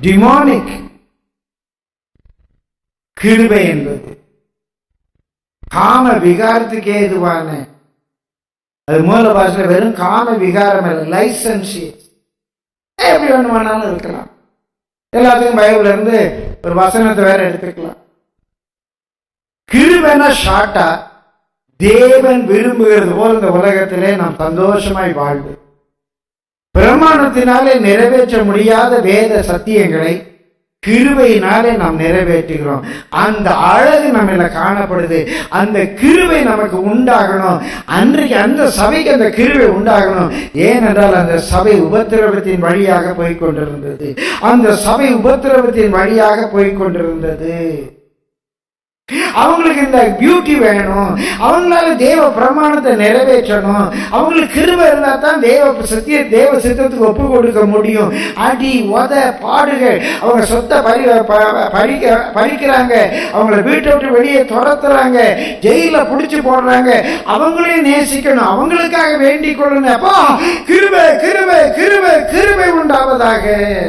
Speaker 1: Demonic. கிருபை என்பது காம விகாரத்துக்கு ஏதுவான அது மூல பாஷையில் வெறும் காம விகாரம் இல்லை லைசன்ஸ் எப்படி ஒன்று வேணாலும் இருக்கலாம் எல்லாத்துக்கும் பைபிள்ல இருந்து ஒரு வசனத்தை வேற எடுத்துக்கலாம் கிருபென ஷார்ட்டா தேவன் விரும்புகிறது போல் இந்த உலகத்திலே நாம் சந்தோஷமாய் வாழ்வு பிரமாணத்தினாலே நிறைவேற்ற முடியாத வேத சத்தியங்களை கிருபையினாலே நாம் நிறைவேற்றுகிறோம் அந்த அழகு நம்மள காணப்படுது அந்த கிருபை நமக்கு உண்டாகணும் அன்றைக்கு அந்த சபைக்கு அந்த கிருபை உண்டாகணும் ஏனென்றால் அந்த சபை உபத்திரவத்தின் வழியாக போய் கொண்டிருந்தது அந்த சபை உபத்திரவத்தின் வழியாக போய் கொண்டிருந்தது அவங்களுக்கு இந்த பியூட்டி வேணும் அவங்களால தேவ பிரமாணத்தை நிறைவேற்றணும் அவங்களுக்கு கிருபை இருந்தா தான் தேவ சத்திய தேவ சித்தத்துக்கு ஒப்பு கொடுக்க முடியும் அடி உத பாடுகள் அவங்க சொத்தை பறி ப- பறிக்க பறிக்கிறாங்க அவங்கள வீட்டை விட்டு வெளியே துரத்துறாங்க ஜெயில புடிச்சு போடுறாங்க அவங்களையும் நேசிக்கணும் அவங்களுக்காக வேண்டிக் கொள்ளணும் அப்பா கிருபை கிருபை கிருபை கிருபை உண்டாவதாக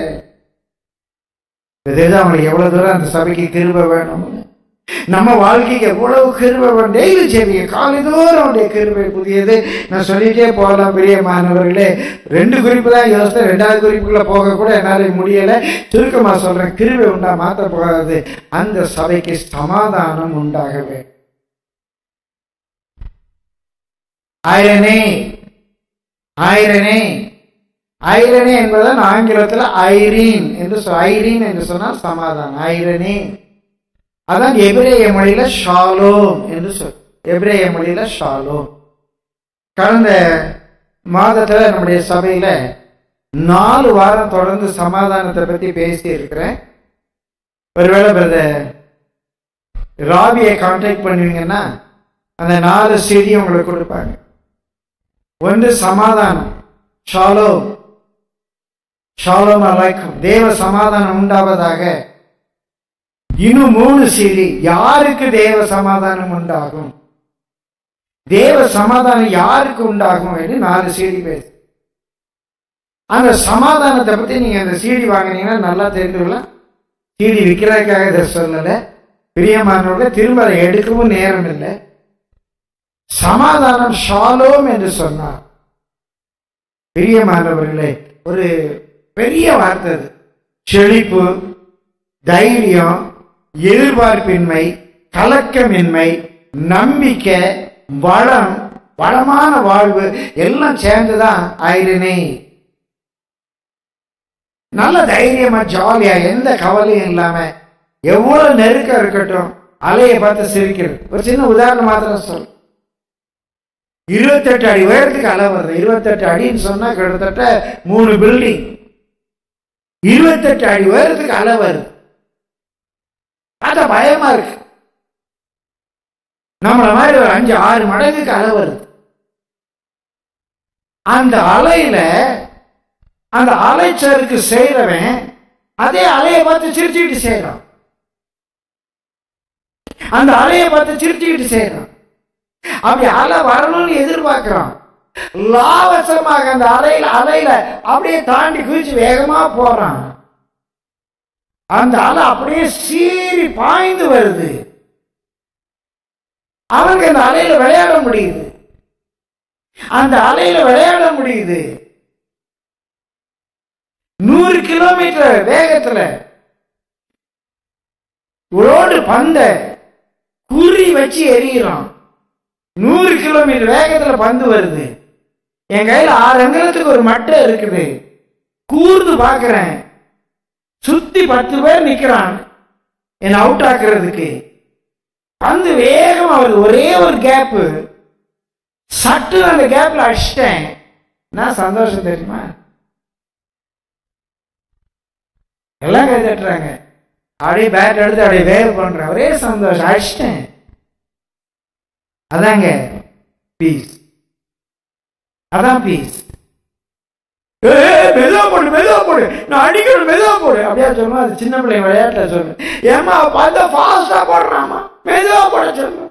Speaker 1: இதுதான் அவங்களுக்கு எவ்வளவு தூரம் அந்த சபைக்கு கிருபை வேணும்னு நம்ம வாழ்க்கைக்கு எவ்வளவு கிருபை வேணும் டெய்லி செய்வீங்க காலைதோறும் அவருடைய கிருபை புதியது நான் சொல்லிட்டே போகலாம் பெரிய மாணவர்களே ரெண்டு குறிப்பு தான் யோசித்தேன் ரெண்டாவது குறிப்புக்குள்ள போக கூட என்னால முடியல சுருக்கமா சொல்றேன் கிருபை உண்டா மாத்த போகாது அந்த சபைக்கு சமாதானம் உண்டாக வேண்டும் ஐரனே ஐரனே ஐரனே என்பதன் ஆங்கிலத்தில் ஐரீன் என்று சொல் ஐரீன் என்று சொன்னால் சமாதானம் ஐரனே அதான் எபிரேய மொழியில ஷாலோம் என்று சொல் எபிரேய மொழியில ஷாலோம் கடந்த மாதத்துல நம்முடைய சபையில நாலு வாரம் தொடர்ந்து சமாதானத்தை பத்தி பேசி இருக்கிறேன் ஒருவேளை பிரதர் ராபியை கான்டாக்ட் பண்ணுவீங்கன்னா அந்த நாலு செய்தி உங்களுக்கு கொடுப்பாங்க ஒன்று சமாதானம் ஷாலோம் ஷாலோம் அலைக்கும் தேவ சமாதானம் உண்டாவதாக இன்னும் மூணு செய்தி யாருக்கு தேவ சமாதானம் உண்டாகும் தேவ சமாதானம் யாருக்கு உண்டாகும் என்று நாலு செய்தி பேசு அந்த சமாதானத்தை பத்தி நீங்க அந்த சீடி வாங்கினீங்கன்னா நல்லா தெரிஞ்சுக்கலாம் சீடி விற்கிறதுக்காக இதை சொல்லல பிரியமானவர்கள திரும்ப அதை எடுக்கவும் நேரம் இல்லை சமாதானம் ஷாலோம் என்று சொன்னார் பிரியமானவர்களே ஒரு பெரிய வார்த்தை அது செழிப்பு தைரியம் எதிர்பார்ப்பின்மை கலக்கமின்மை நம்பிக்கை வளம் வளமான வாழ்வு எல்லாம் சேர்ந்துதான் ஆயிரனே நல்ல தைரியமா ஜாலியா எந்த கவலையும் இல்லாம எவ்வளவு நெருக்கம் இருக்கட்டும் அலையை பார்த்து சிரிக்கிறது ஒரு சின்ன உதாரணம் மாத்திரம் சொல் இருபத்தெட்டு அடி உயரத்துக்கு அலை வருது இருபத்தெட்டு அடின்னு சொன்னா கிட்டத்தட்ட மூணு பில்டிங் இருபத்தெட்டு அடி உயரத்துக்கு அலை வருது பார்த்தா பயமா இருக்கு நம்மள மாதிரி ஒரு அஞ்சு ஆறு மடங்குக்கு அலை வருது அந்த அலையில அந்த அலைச்சருக்கு செய்யறவன் அதே அலையை பார்த்து சிரிச்சுக்கிட்டு செய்யறான் அந்த அலையை பார்த்து சிரிச்சுக்கிட்டு செய்யறான் அப்படி அலை வரணும்னு எதிர்பார்க்கிறான் லாவசமாக அந்த அலையில அலையில அப்படியே தாண்டி குதிச்சு வேகமா போறான் அந்த அலை அப்படியே சீறி பாய்ந்து வருது அவனுக்கு அந்த அலையில விளையாட முடியுது அந்த அலையில விளையாட முடியுது நூறு கிலோமீட்டர் வேகத்துல ரோடு பந்த குறி வச்சு எரியிறான் நூறு கிலோமீட்டர் வேகத்துல பந்து வருது என் கையில ஆறு அங்கலத்துக்கு ஒரு மட்டை இருக்குது கூர்ந்து பாக்குறேன் சுத்தி பத்து பேர் நிக்கிறான் என்ன அவுட் ஆக்குறதுக்கு பந்து வேகமா வருது ஒரே ஒரு கேப் சட்டு அந்த கேப்ல அடிச்சிட்டேன் நான் சந்தோஷம் தெரியுமா எல்லாம் கை தட்டுறாங்க அப்படியே பேட் எடுத்து அப்படியே வேவ் பண்றேன் ஒரே சந்தோஷம் அடிச்சிட்டேன் அதாங்க பீஸ் அதான் பீஸ் மெதுவா போடு மெதுவா போடு நான் அடிக்கணும் மெதுவா போடு அப்படியா சொல்லுமா அது சின்ன பிள்ளை விளையாட்டுல சொல்லு ஏமா பார்த்தா ஃபாஸ்டா போடுறாமா மெதுவா போட சொல்லு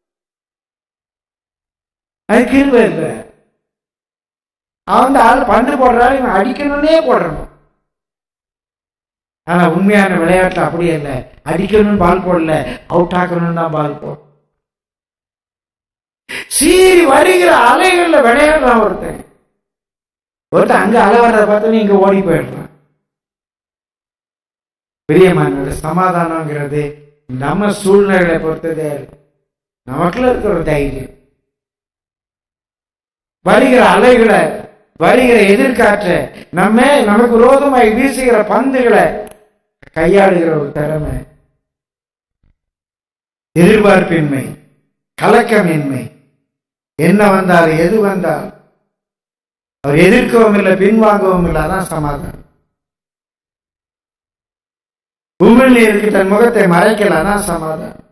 Speaker 1: அது கிருபை இல்லை அவன் ஆள் பந்து போடுறாரு இவன் அடிக்கணும்னே போடுறான் ஆனா உண்மையான விளையாட்டு அப்படியே இல்லை அடிக்கணும்னு பால் போடல அவுட் ஆக்கணும்னு தான் பால் போடும் சீறி வருகிற அலைகள்ல விளையாடுறான் ஒருத்தன் ஒருத்தன் அங்க அலை வர்றத பார்த்து இங்க ஓடி போயிடுறான் பிரியமான சமாதானங்கிறது நம்ம சூழ்நிலையை பொறுத்ததே இல்ல. நமக்குள்ள இருக்கிற ஒரு தைரியம் வருகிற அலைகளை வருகிற எதிர்காற்றை நம்ம நமக்கு விரோதமாய் வீசுகிற பந்துகளை கையாளுகிற ஒரு திறமை எதிர்பார்ப்பின்மை கலக்கமின்மை என்ன வந்தால் எது வந்தால் அவர் எதிர்க்கவும் இல்லை பின்வாங்கவும் இல்லை அதான் சமாதானம் உமிழ்நீருக்கு தன் முகத்தை மறைக்கல அதான் சமாதானம்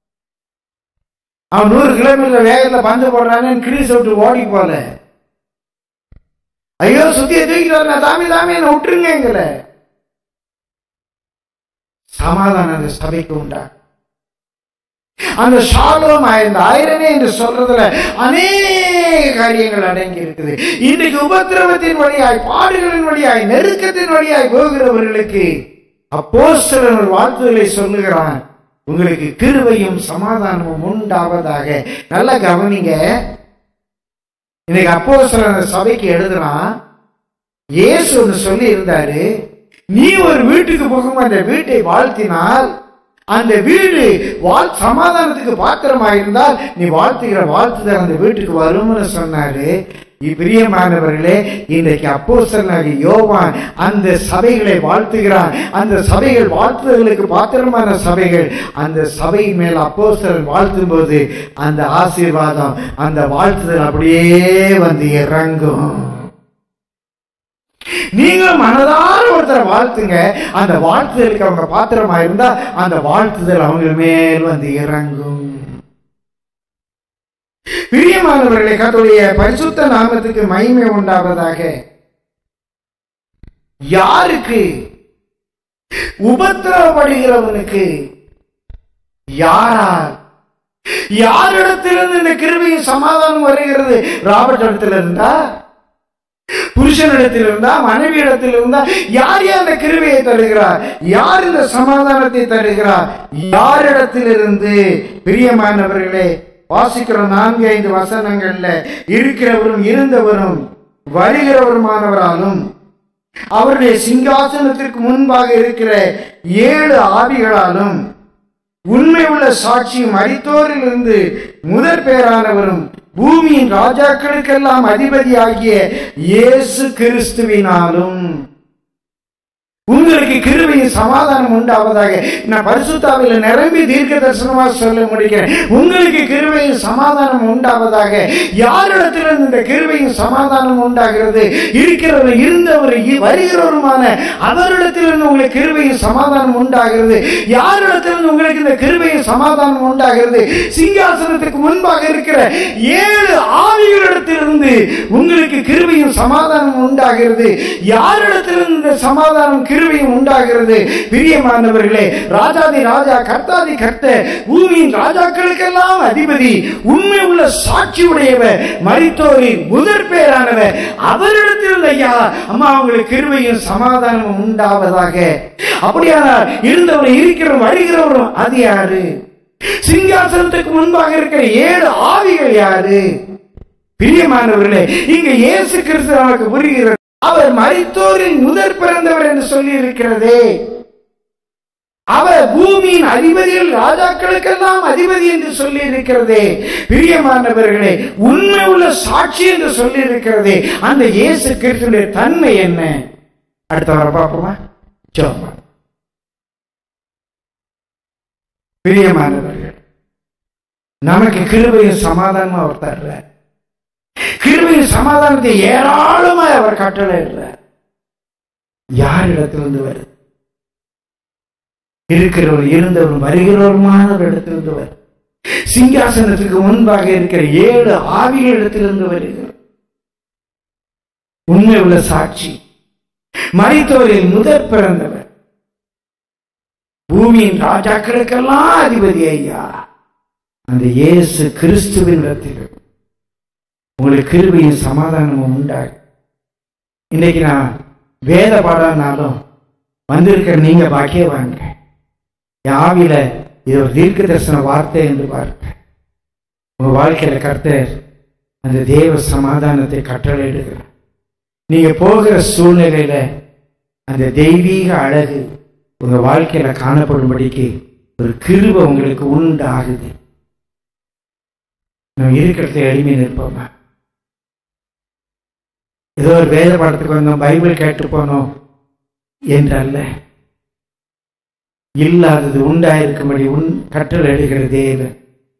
Speaker 1: அவன் நூறு கிலோமீட்டர் வேகத்துல பந்து போடுறான்னு கிரீஸ் விட்டு ஓடி போல ஐயோ சுத்திய தூக்கிட்டு நான் தாமி தாமி என்ன விட்டுருங்கல சமாதானம் அந்த சபைக்கு உண்டா அந்த சாலோம் இந்த ஆயிரமே என்று சொல்றதுல அநேக காரியங்கள் அடங்கி இருக்குது இன்றைக்கு உபத்திரவத்தின் வழியாய் பாடுகளின் வழியாய் நெருக்கத்தின் வழியாய் போகிறவர்களுக்கு அப்போஸ்தலன் ஒரு வார்த்தைகளை சொல்லுகிறான் உங்களுக்கு கிருபையும் சமாதானமும் உண்டாவதாக நல்லா கவனிங்க இன்னைக்கு அப்போஸ்தலன் அந்த சபைக்கு எழுதுறான் இயேசு ஒன்று சொல்லி இருந்தாரு நீ ஒரு வீட்டுக்கு போகும் அந்த வீட்டை வாழ்த்தினால் அந்த வீடு வாழ் சமாதானத்துக்கு பாத்திரமா இருந்தால் நீ வாழ்த்துகிற வாழ்த்துதல் அந்த வீட்டுக்கு வரும்னு சொன்னாரு பிரியமானவர்களே இன்றைக்கு அப்போஸ்தலனாகிய யோவான் அந்த சபைகளை வாழ்த்துகிறான் அந்த சபைகள் வாழ்த்துதலுக்கு பாத்திரமான சபைகள் அந்த சபை மேல் அப்போஸ்தலன் வாழ்த்தும் போது அந்த ஆசீர்வாதம் அந்த வாழ்த்துதல் அப்படியே வந்து இறங்கும் நீங்க மனதார ஒருத்தரை வாழ்த்துங்க அந்த வாழ்த்துதலுக்கு அவங்க பாத்திரமா இருந்தா அந்த வாழ்த்துதல் அவங்க மேல் வந்து இறங்கும் பிரியமானவர்களே கத்துடைய பரிசுத்த நாமத்துக்கு மகிமை உண்டாவதாக யாருக்கு உபத்திரவப்படுகிறவனுக்கு யாரால் யாரிடத்திலிருந்து இந்த கிருமியின் சமாதானம் வருகிறது ராபர்ட் இடத்துல இருந்தா புருஷனிடத்தில் இருந்தா மனைவி இடத்தில் இருந்தா யார் யார் அந்த கிருவையை தருகிறார் யார் இந்த சமாதானத்தை தருகிறார் யாரிடத்திலிருந்து பிரியமானவர்களே வாசிக்கிற நான்கு ஐந்து வசனங்கள்ல இருக்கிறவரும் இருந்தவரும் வருகிறவருமானவராலும் அவருடைய சிங்காசனத்திற்கு முன்பாக இருக்கிற ஏழு ஆவிகளாலும் உண்மை உள்ள சாட்சியும் மரித்தோரிலிருந்து முதற் பேரானவரும் பூமியின் ராஜாக்களுக்கெல்லாம் அதிபதியாகிய இயேசு கிறிஸ்துவினாலும் உங்களுக்கு கிருபையின் சமாதானம் உண்டாவதாக நான் பரிசுத்தாவில நிரம்பி தீர்க்க தரிசனமா சொல்ல முடிக்கிறேன் உங்களுக்கு கிருபையின் சமாதானம் உண்டாவதாக யாரிடத்திலிருந்து இந்த கிருபையின் சமாதானம் உண்டாகிறது இருக்கிறவர் இருந்தவர் இ- வருகிறவருமான அவரிடத்திலிருந்து உங்களுக்கு கிருபையின் சமாதானம் உண்டாகிறது யாரிடத்திலிருந்து உங்களுக்கு இந்த கிருபையின் சமாதானம் உண்டாகிறது சிங்காசனத்துக்கு முன்பாக இருக்கிற ஏழு ஆவிகளிடத்திலிருந்து உங்களுக்கு கிருபையும் சமாதானம் உண்டாகிறது யாரிடத்திலிருந்து இந்த சமாதானம் கிருபையும் உண்டாகிறது பிரியமானவர்களே ராஜாதி ராஜா கர்த்தாதி கர்த்த பூமியின் ராஜாக்களுக்கெல்லாம் அதிபதி உண்மை உள்ள சாட்சி உடையவர் மரித்தோரின் முதற் பேரானவர் அவரிடத்திலிருந்து ஐயா அம்மா உங்களுக்கு கிருபையும் சமாதானமும் உண்டாவதாக அப்படியானால் இருந்தவரும் இருக்கிறவரும் வருகிறவரும் அது யாரு சிங்காசனத்துக்கு முன்பாக இருக்கிற ஏழு ஆவிகள் யாரு பிரியமானவர்களே இங்க இயேசு கிறிஸ்து நமக்கு புரிகிறது அவர் மரித்தோரின் முதற் பிறந்தவர் என்று சொல்லி இருக்கிறதே அவர் பூமியின் அதிபதிகள் ராஜாக்களுக்கெல்லாம் அதிபதி என்று சொல்லி இருக்கிறதே பிரியமானவர்களே உண்மை உள்ள சாட்சி என்று சொல்லி இருக்கிறதே அந்த இயேசு கிறிஸ்துடைய தன்மை என்ன அடுத்த வர பார்ப்போமா ஜோமா பிரியமானவர்கள் நமக்கு கிருபையும் சமாதானமும் அவர் தர்றார் கிருபையின் சமாதானத்தை ஏராளமாய் அவர் கட்டளையிடுறார் யாரிடத்திலிருந்து வருது இருக்கிறவர் இருந்தவர் வருகிறவருமான இடத்திலிருந்து வருது சிங்காசனத்துக்கு முன்பாக இருக்கிற ஏழு ஆவிகளிடத்திலிருந்து வருகிறது உண்மை உள்ள சாட்சி மறைத்தோரில் முதற் பிறந்தவர் பூமியின் ராஜாக்களுக்கெல்லாம் அதிபதி ஐயா அந்த இயேசு கிறிஸ்துவின் இடத்தில் உங்களுக்கு கிருபையும் சமாதானமும் உண்டாகும் இன்னைக்கு நான் வேத பாடனாலும் வந்திருக்கிற நீங்க பாக்கியவாங்க என் ஆவியில இது ஒரு தீர்க்க தரிசன வார்த்தை என்று பார்ப்பேன் உங்க வாழ்க்கையில கர்த்தர் அந்த தேவ சமாதானத்தை கட்டளையிடுகிறார் நீங்க போகிற சூழ்நிலையில அந்த தெய்வீக அழகு உங்க வாழ்க்கையில காணப்படும்படிக்கு ஒரு கிருப உங்களுக்கு உண்டாகுது நம்ம இருக்கிறத எளிமை நிற்போமா ஏதோ ஒரு வேத பாடத்துக்கு வந்தோம் பைபிள் கேட்டு போனோம் என்றல்ல இல்லாதது உண்டாயிருக்கும்படி உன் கற்றல் எழுகிற தேவன்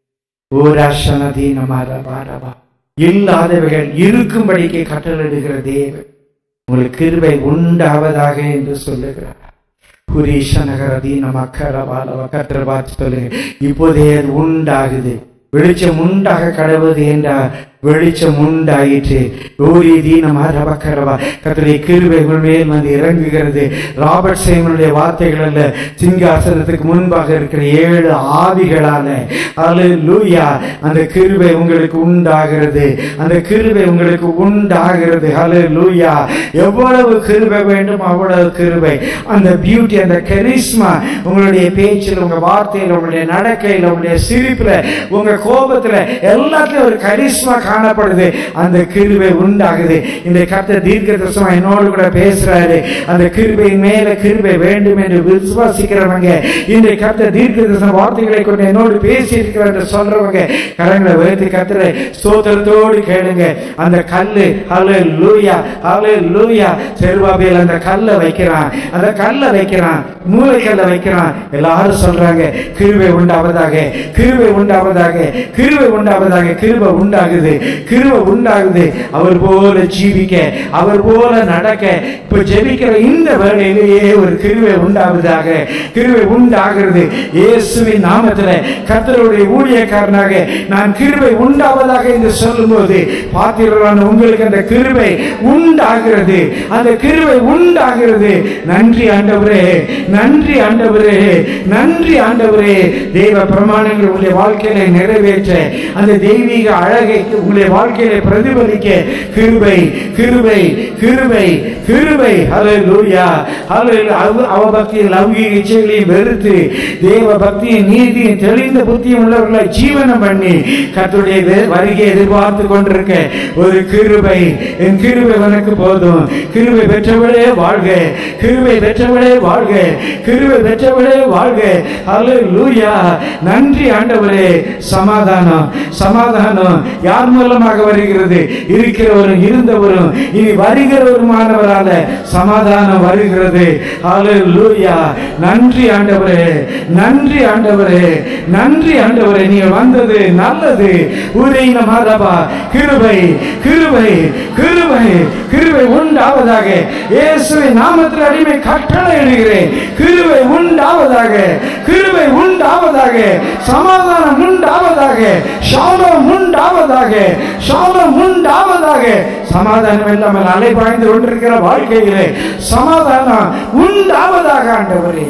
Speaker 1: ஓராசனதீனமாரபாரபா இல்லாதவைகள் இருக்கும்படிக்கு கட்டளிடுகிற தேவன் உங்களுக்கு கிருபை உண்டாவதாக என்று சொல்லுகிறார் புரீஷ நகரதீன மக்கரபாலவ கற்ற பார்த்து சொல்லுங்க இப்போதே அது உண்டாகுது வெளிச்சம் உண்டாக கடவுது என்றார் வெளிச்சம் உண்டாயிற்று ஓரி தீனமா ரபக்கரவா கத்தருடைய கிருபை உங்கள் மேல் வந்து இறங்குகிறது ராபர்ட் சேமனுடைய வார்த்தைகள் அல்ல சிங்காசனத்துக்கு முன்பாக இருக்கிற ஏழு ஆவிகளால அலு லூயா அந்த கிருபை உங்களுக்கு உண்டாகிறது அந்த கிருபை உங்களுக்கு உண்டாகிறது அலு லூயா எவ்வளவு கிருபை வேண்டும் அவ்வளவு கிருபை அந்த பியூட்டி அந்த கரிஸ்மா உங்களுடைய பேச்சில் உங்க வார்த்தையில் உங்களுடைய நடக்கையில் உங்களுடைய சிரிப்புல உங்க கோபத்துல எல்லாத்துலயும் ஒரு கரிஸ்மா காணப்படுது அந்த கிருபை உண்டாகுது இந்த கர்த்த தீர்க்க தரிசனம் என்னோடு கூட பேசுறாரு அந்த கிருபையின் மேல கிருபை வேண்டும் என்று விசுவாசிக்கிறவங்க இந்த கர்த்த தீர்க்க தரிசன வார்த்தைகளை கொண்டு என்னோடு பேசி இருக்கிறார் என்று சொல்றவங்க கரங்களை உயர்த்தி கத்துற ஸ்தோத்திரத்தோடு கேளுங்க அந்த கல்லு ஹலே லூயா ஹலே லூயா செருபாபியில் அந்த கல்லை வைக்கிறான் அந்த கல்லை வைக்கிறான் மூளைக்கல்ல வைக்கிறான் எல்லாரும் சொல்றாங்க கிருபை உண்டாவதாக கிருபை உண்டாவதாக கிருபை உண்டாவதாக கிருபை உண்டாகுது கிருபை உண்டாகுது அவர் போல ஜீவிக்க அவர் போல நடக்க இப்ப ஜெபிக்கிற இந்த வேளையிலேயே ஒரு கிருபை உண்டாவதாக கிருபை உண்டாகிறது இயேசுவின் நாமத்துல கர்த்தருடைய ஊழியக்காரனாக நான் கிருபை உண்டாவதாக என்று சொல்லும்போது பாத்திரரான உங்களுக்கு அந்த கிருபை உண்டாகிறது அந்த கிருபை உண்டாகிறது நன்றி ஆண்டவரே நன்றி ஆண்டவரே நன்றி ஆண்டவரே தேவ பிரமாணங்கள் உங்களுடைய வாழ்க்கையில நிறைவேற்ற அந்த தெய்வீக அழகை உங்களுடைய வாழ்க்கையில பிரதிபலிக்க கிருபை கிருபை கிருபை கிருபை ஹalleluya ஹalleluya அவ பக்தியில் லௌகிக இச்சைகளையும் வெறுத்து தேவ பக்தியும் நீதியும் தெளிந்த புத்தியும் உள்ளவர்களை ஜீவனம் பண்ணி கர்த்தருடைய வே- வருகையை எதிர்பார்த்து கொண்டிருக்க ஒரு கிருபை என் கிருபை உனக்கு போதும் கிருபை பெற்றவளே வாழ்க கிருபை பெற்றவளே வாழ்க கிருபை பெற்றவளே வாழ்க ஹalleluya நன்றி ஆண்டவரே சமாதானம் சமாதானம் யார் மூலமாக வருகிறது இருக்கிறவரும் இருந்தவரும் இனி வருகிறவருமானவரால சமாதானம் வருகிறது ஹalleluya நன்றி ஆண்டவரே நன்றி ஆண்டவரே நன்றி ஆண்டவரே நீங்க வந்தது நல்லது உரையின மாதபா கிருபை கிருபை கிருபை கிருபை உண்டாவதாக இயேசுவின் நாமத்தில் அடிமை கட்டளை இடுகிறேன் கிருபை உண்டாவதாக கிருபை உண்டாவதாக சமாதானம் உண்டாவதாக சாலம் உண்டாவதாக சாலம் உண்டாவதாக சமாதானம் இல்லாமல் அலைபாய்ந்து கொண்டிருக்கிற வாழ்க்கையிலே சமாதானம் உண்டாவதாக ஆண்டவரே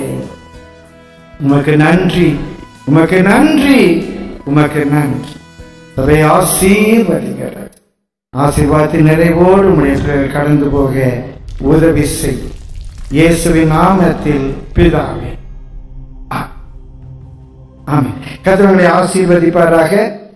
Speaker 1: உமக்கு நன்றி உமக்கு நன்றி உமக்கு நன்றி சபை ஆசீர்வதிக்கிறது ஆசீர்வாதத்தின் நிறைவோடு உம்முடைய பிள்ளைகள் கடந்து போக உதவி செய் இயேசுவின் நாமத்தில் பிதாவே ஆமென். ஆமென் கர்த்தர் உங்களை ஆசீர்வதிப்பாராக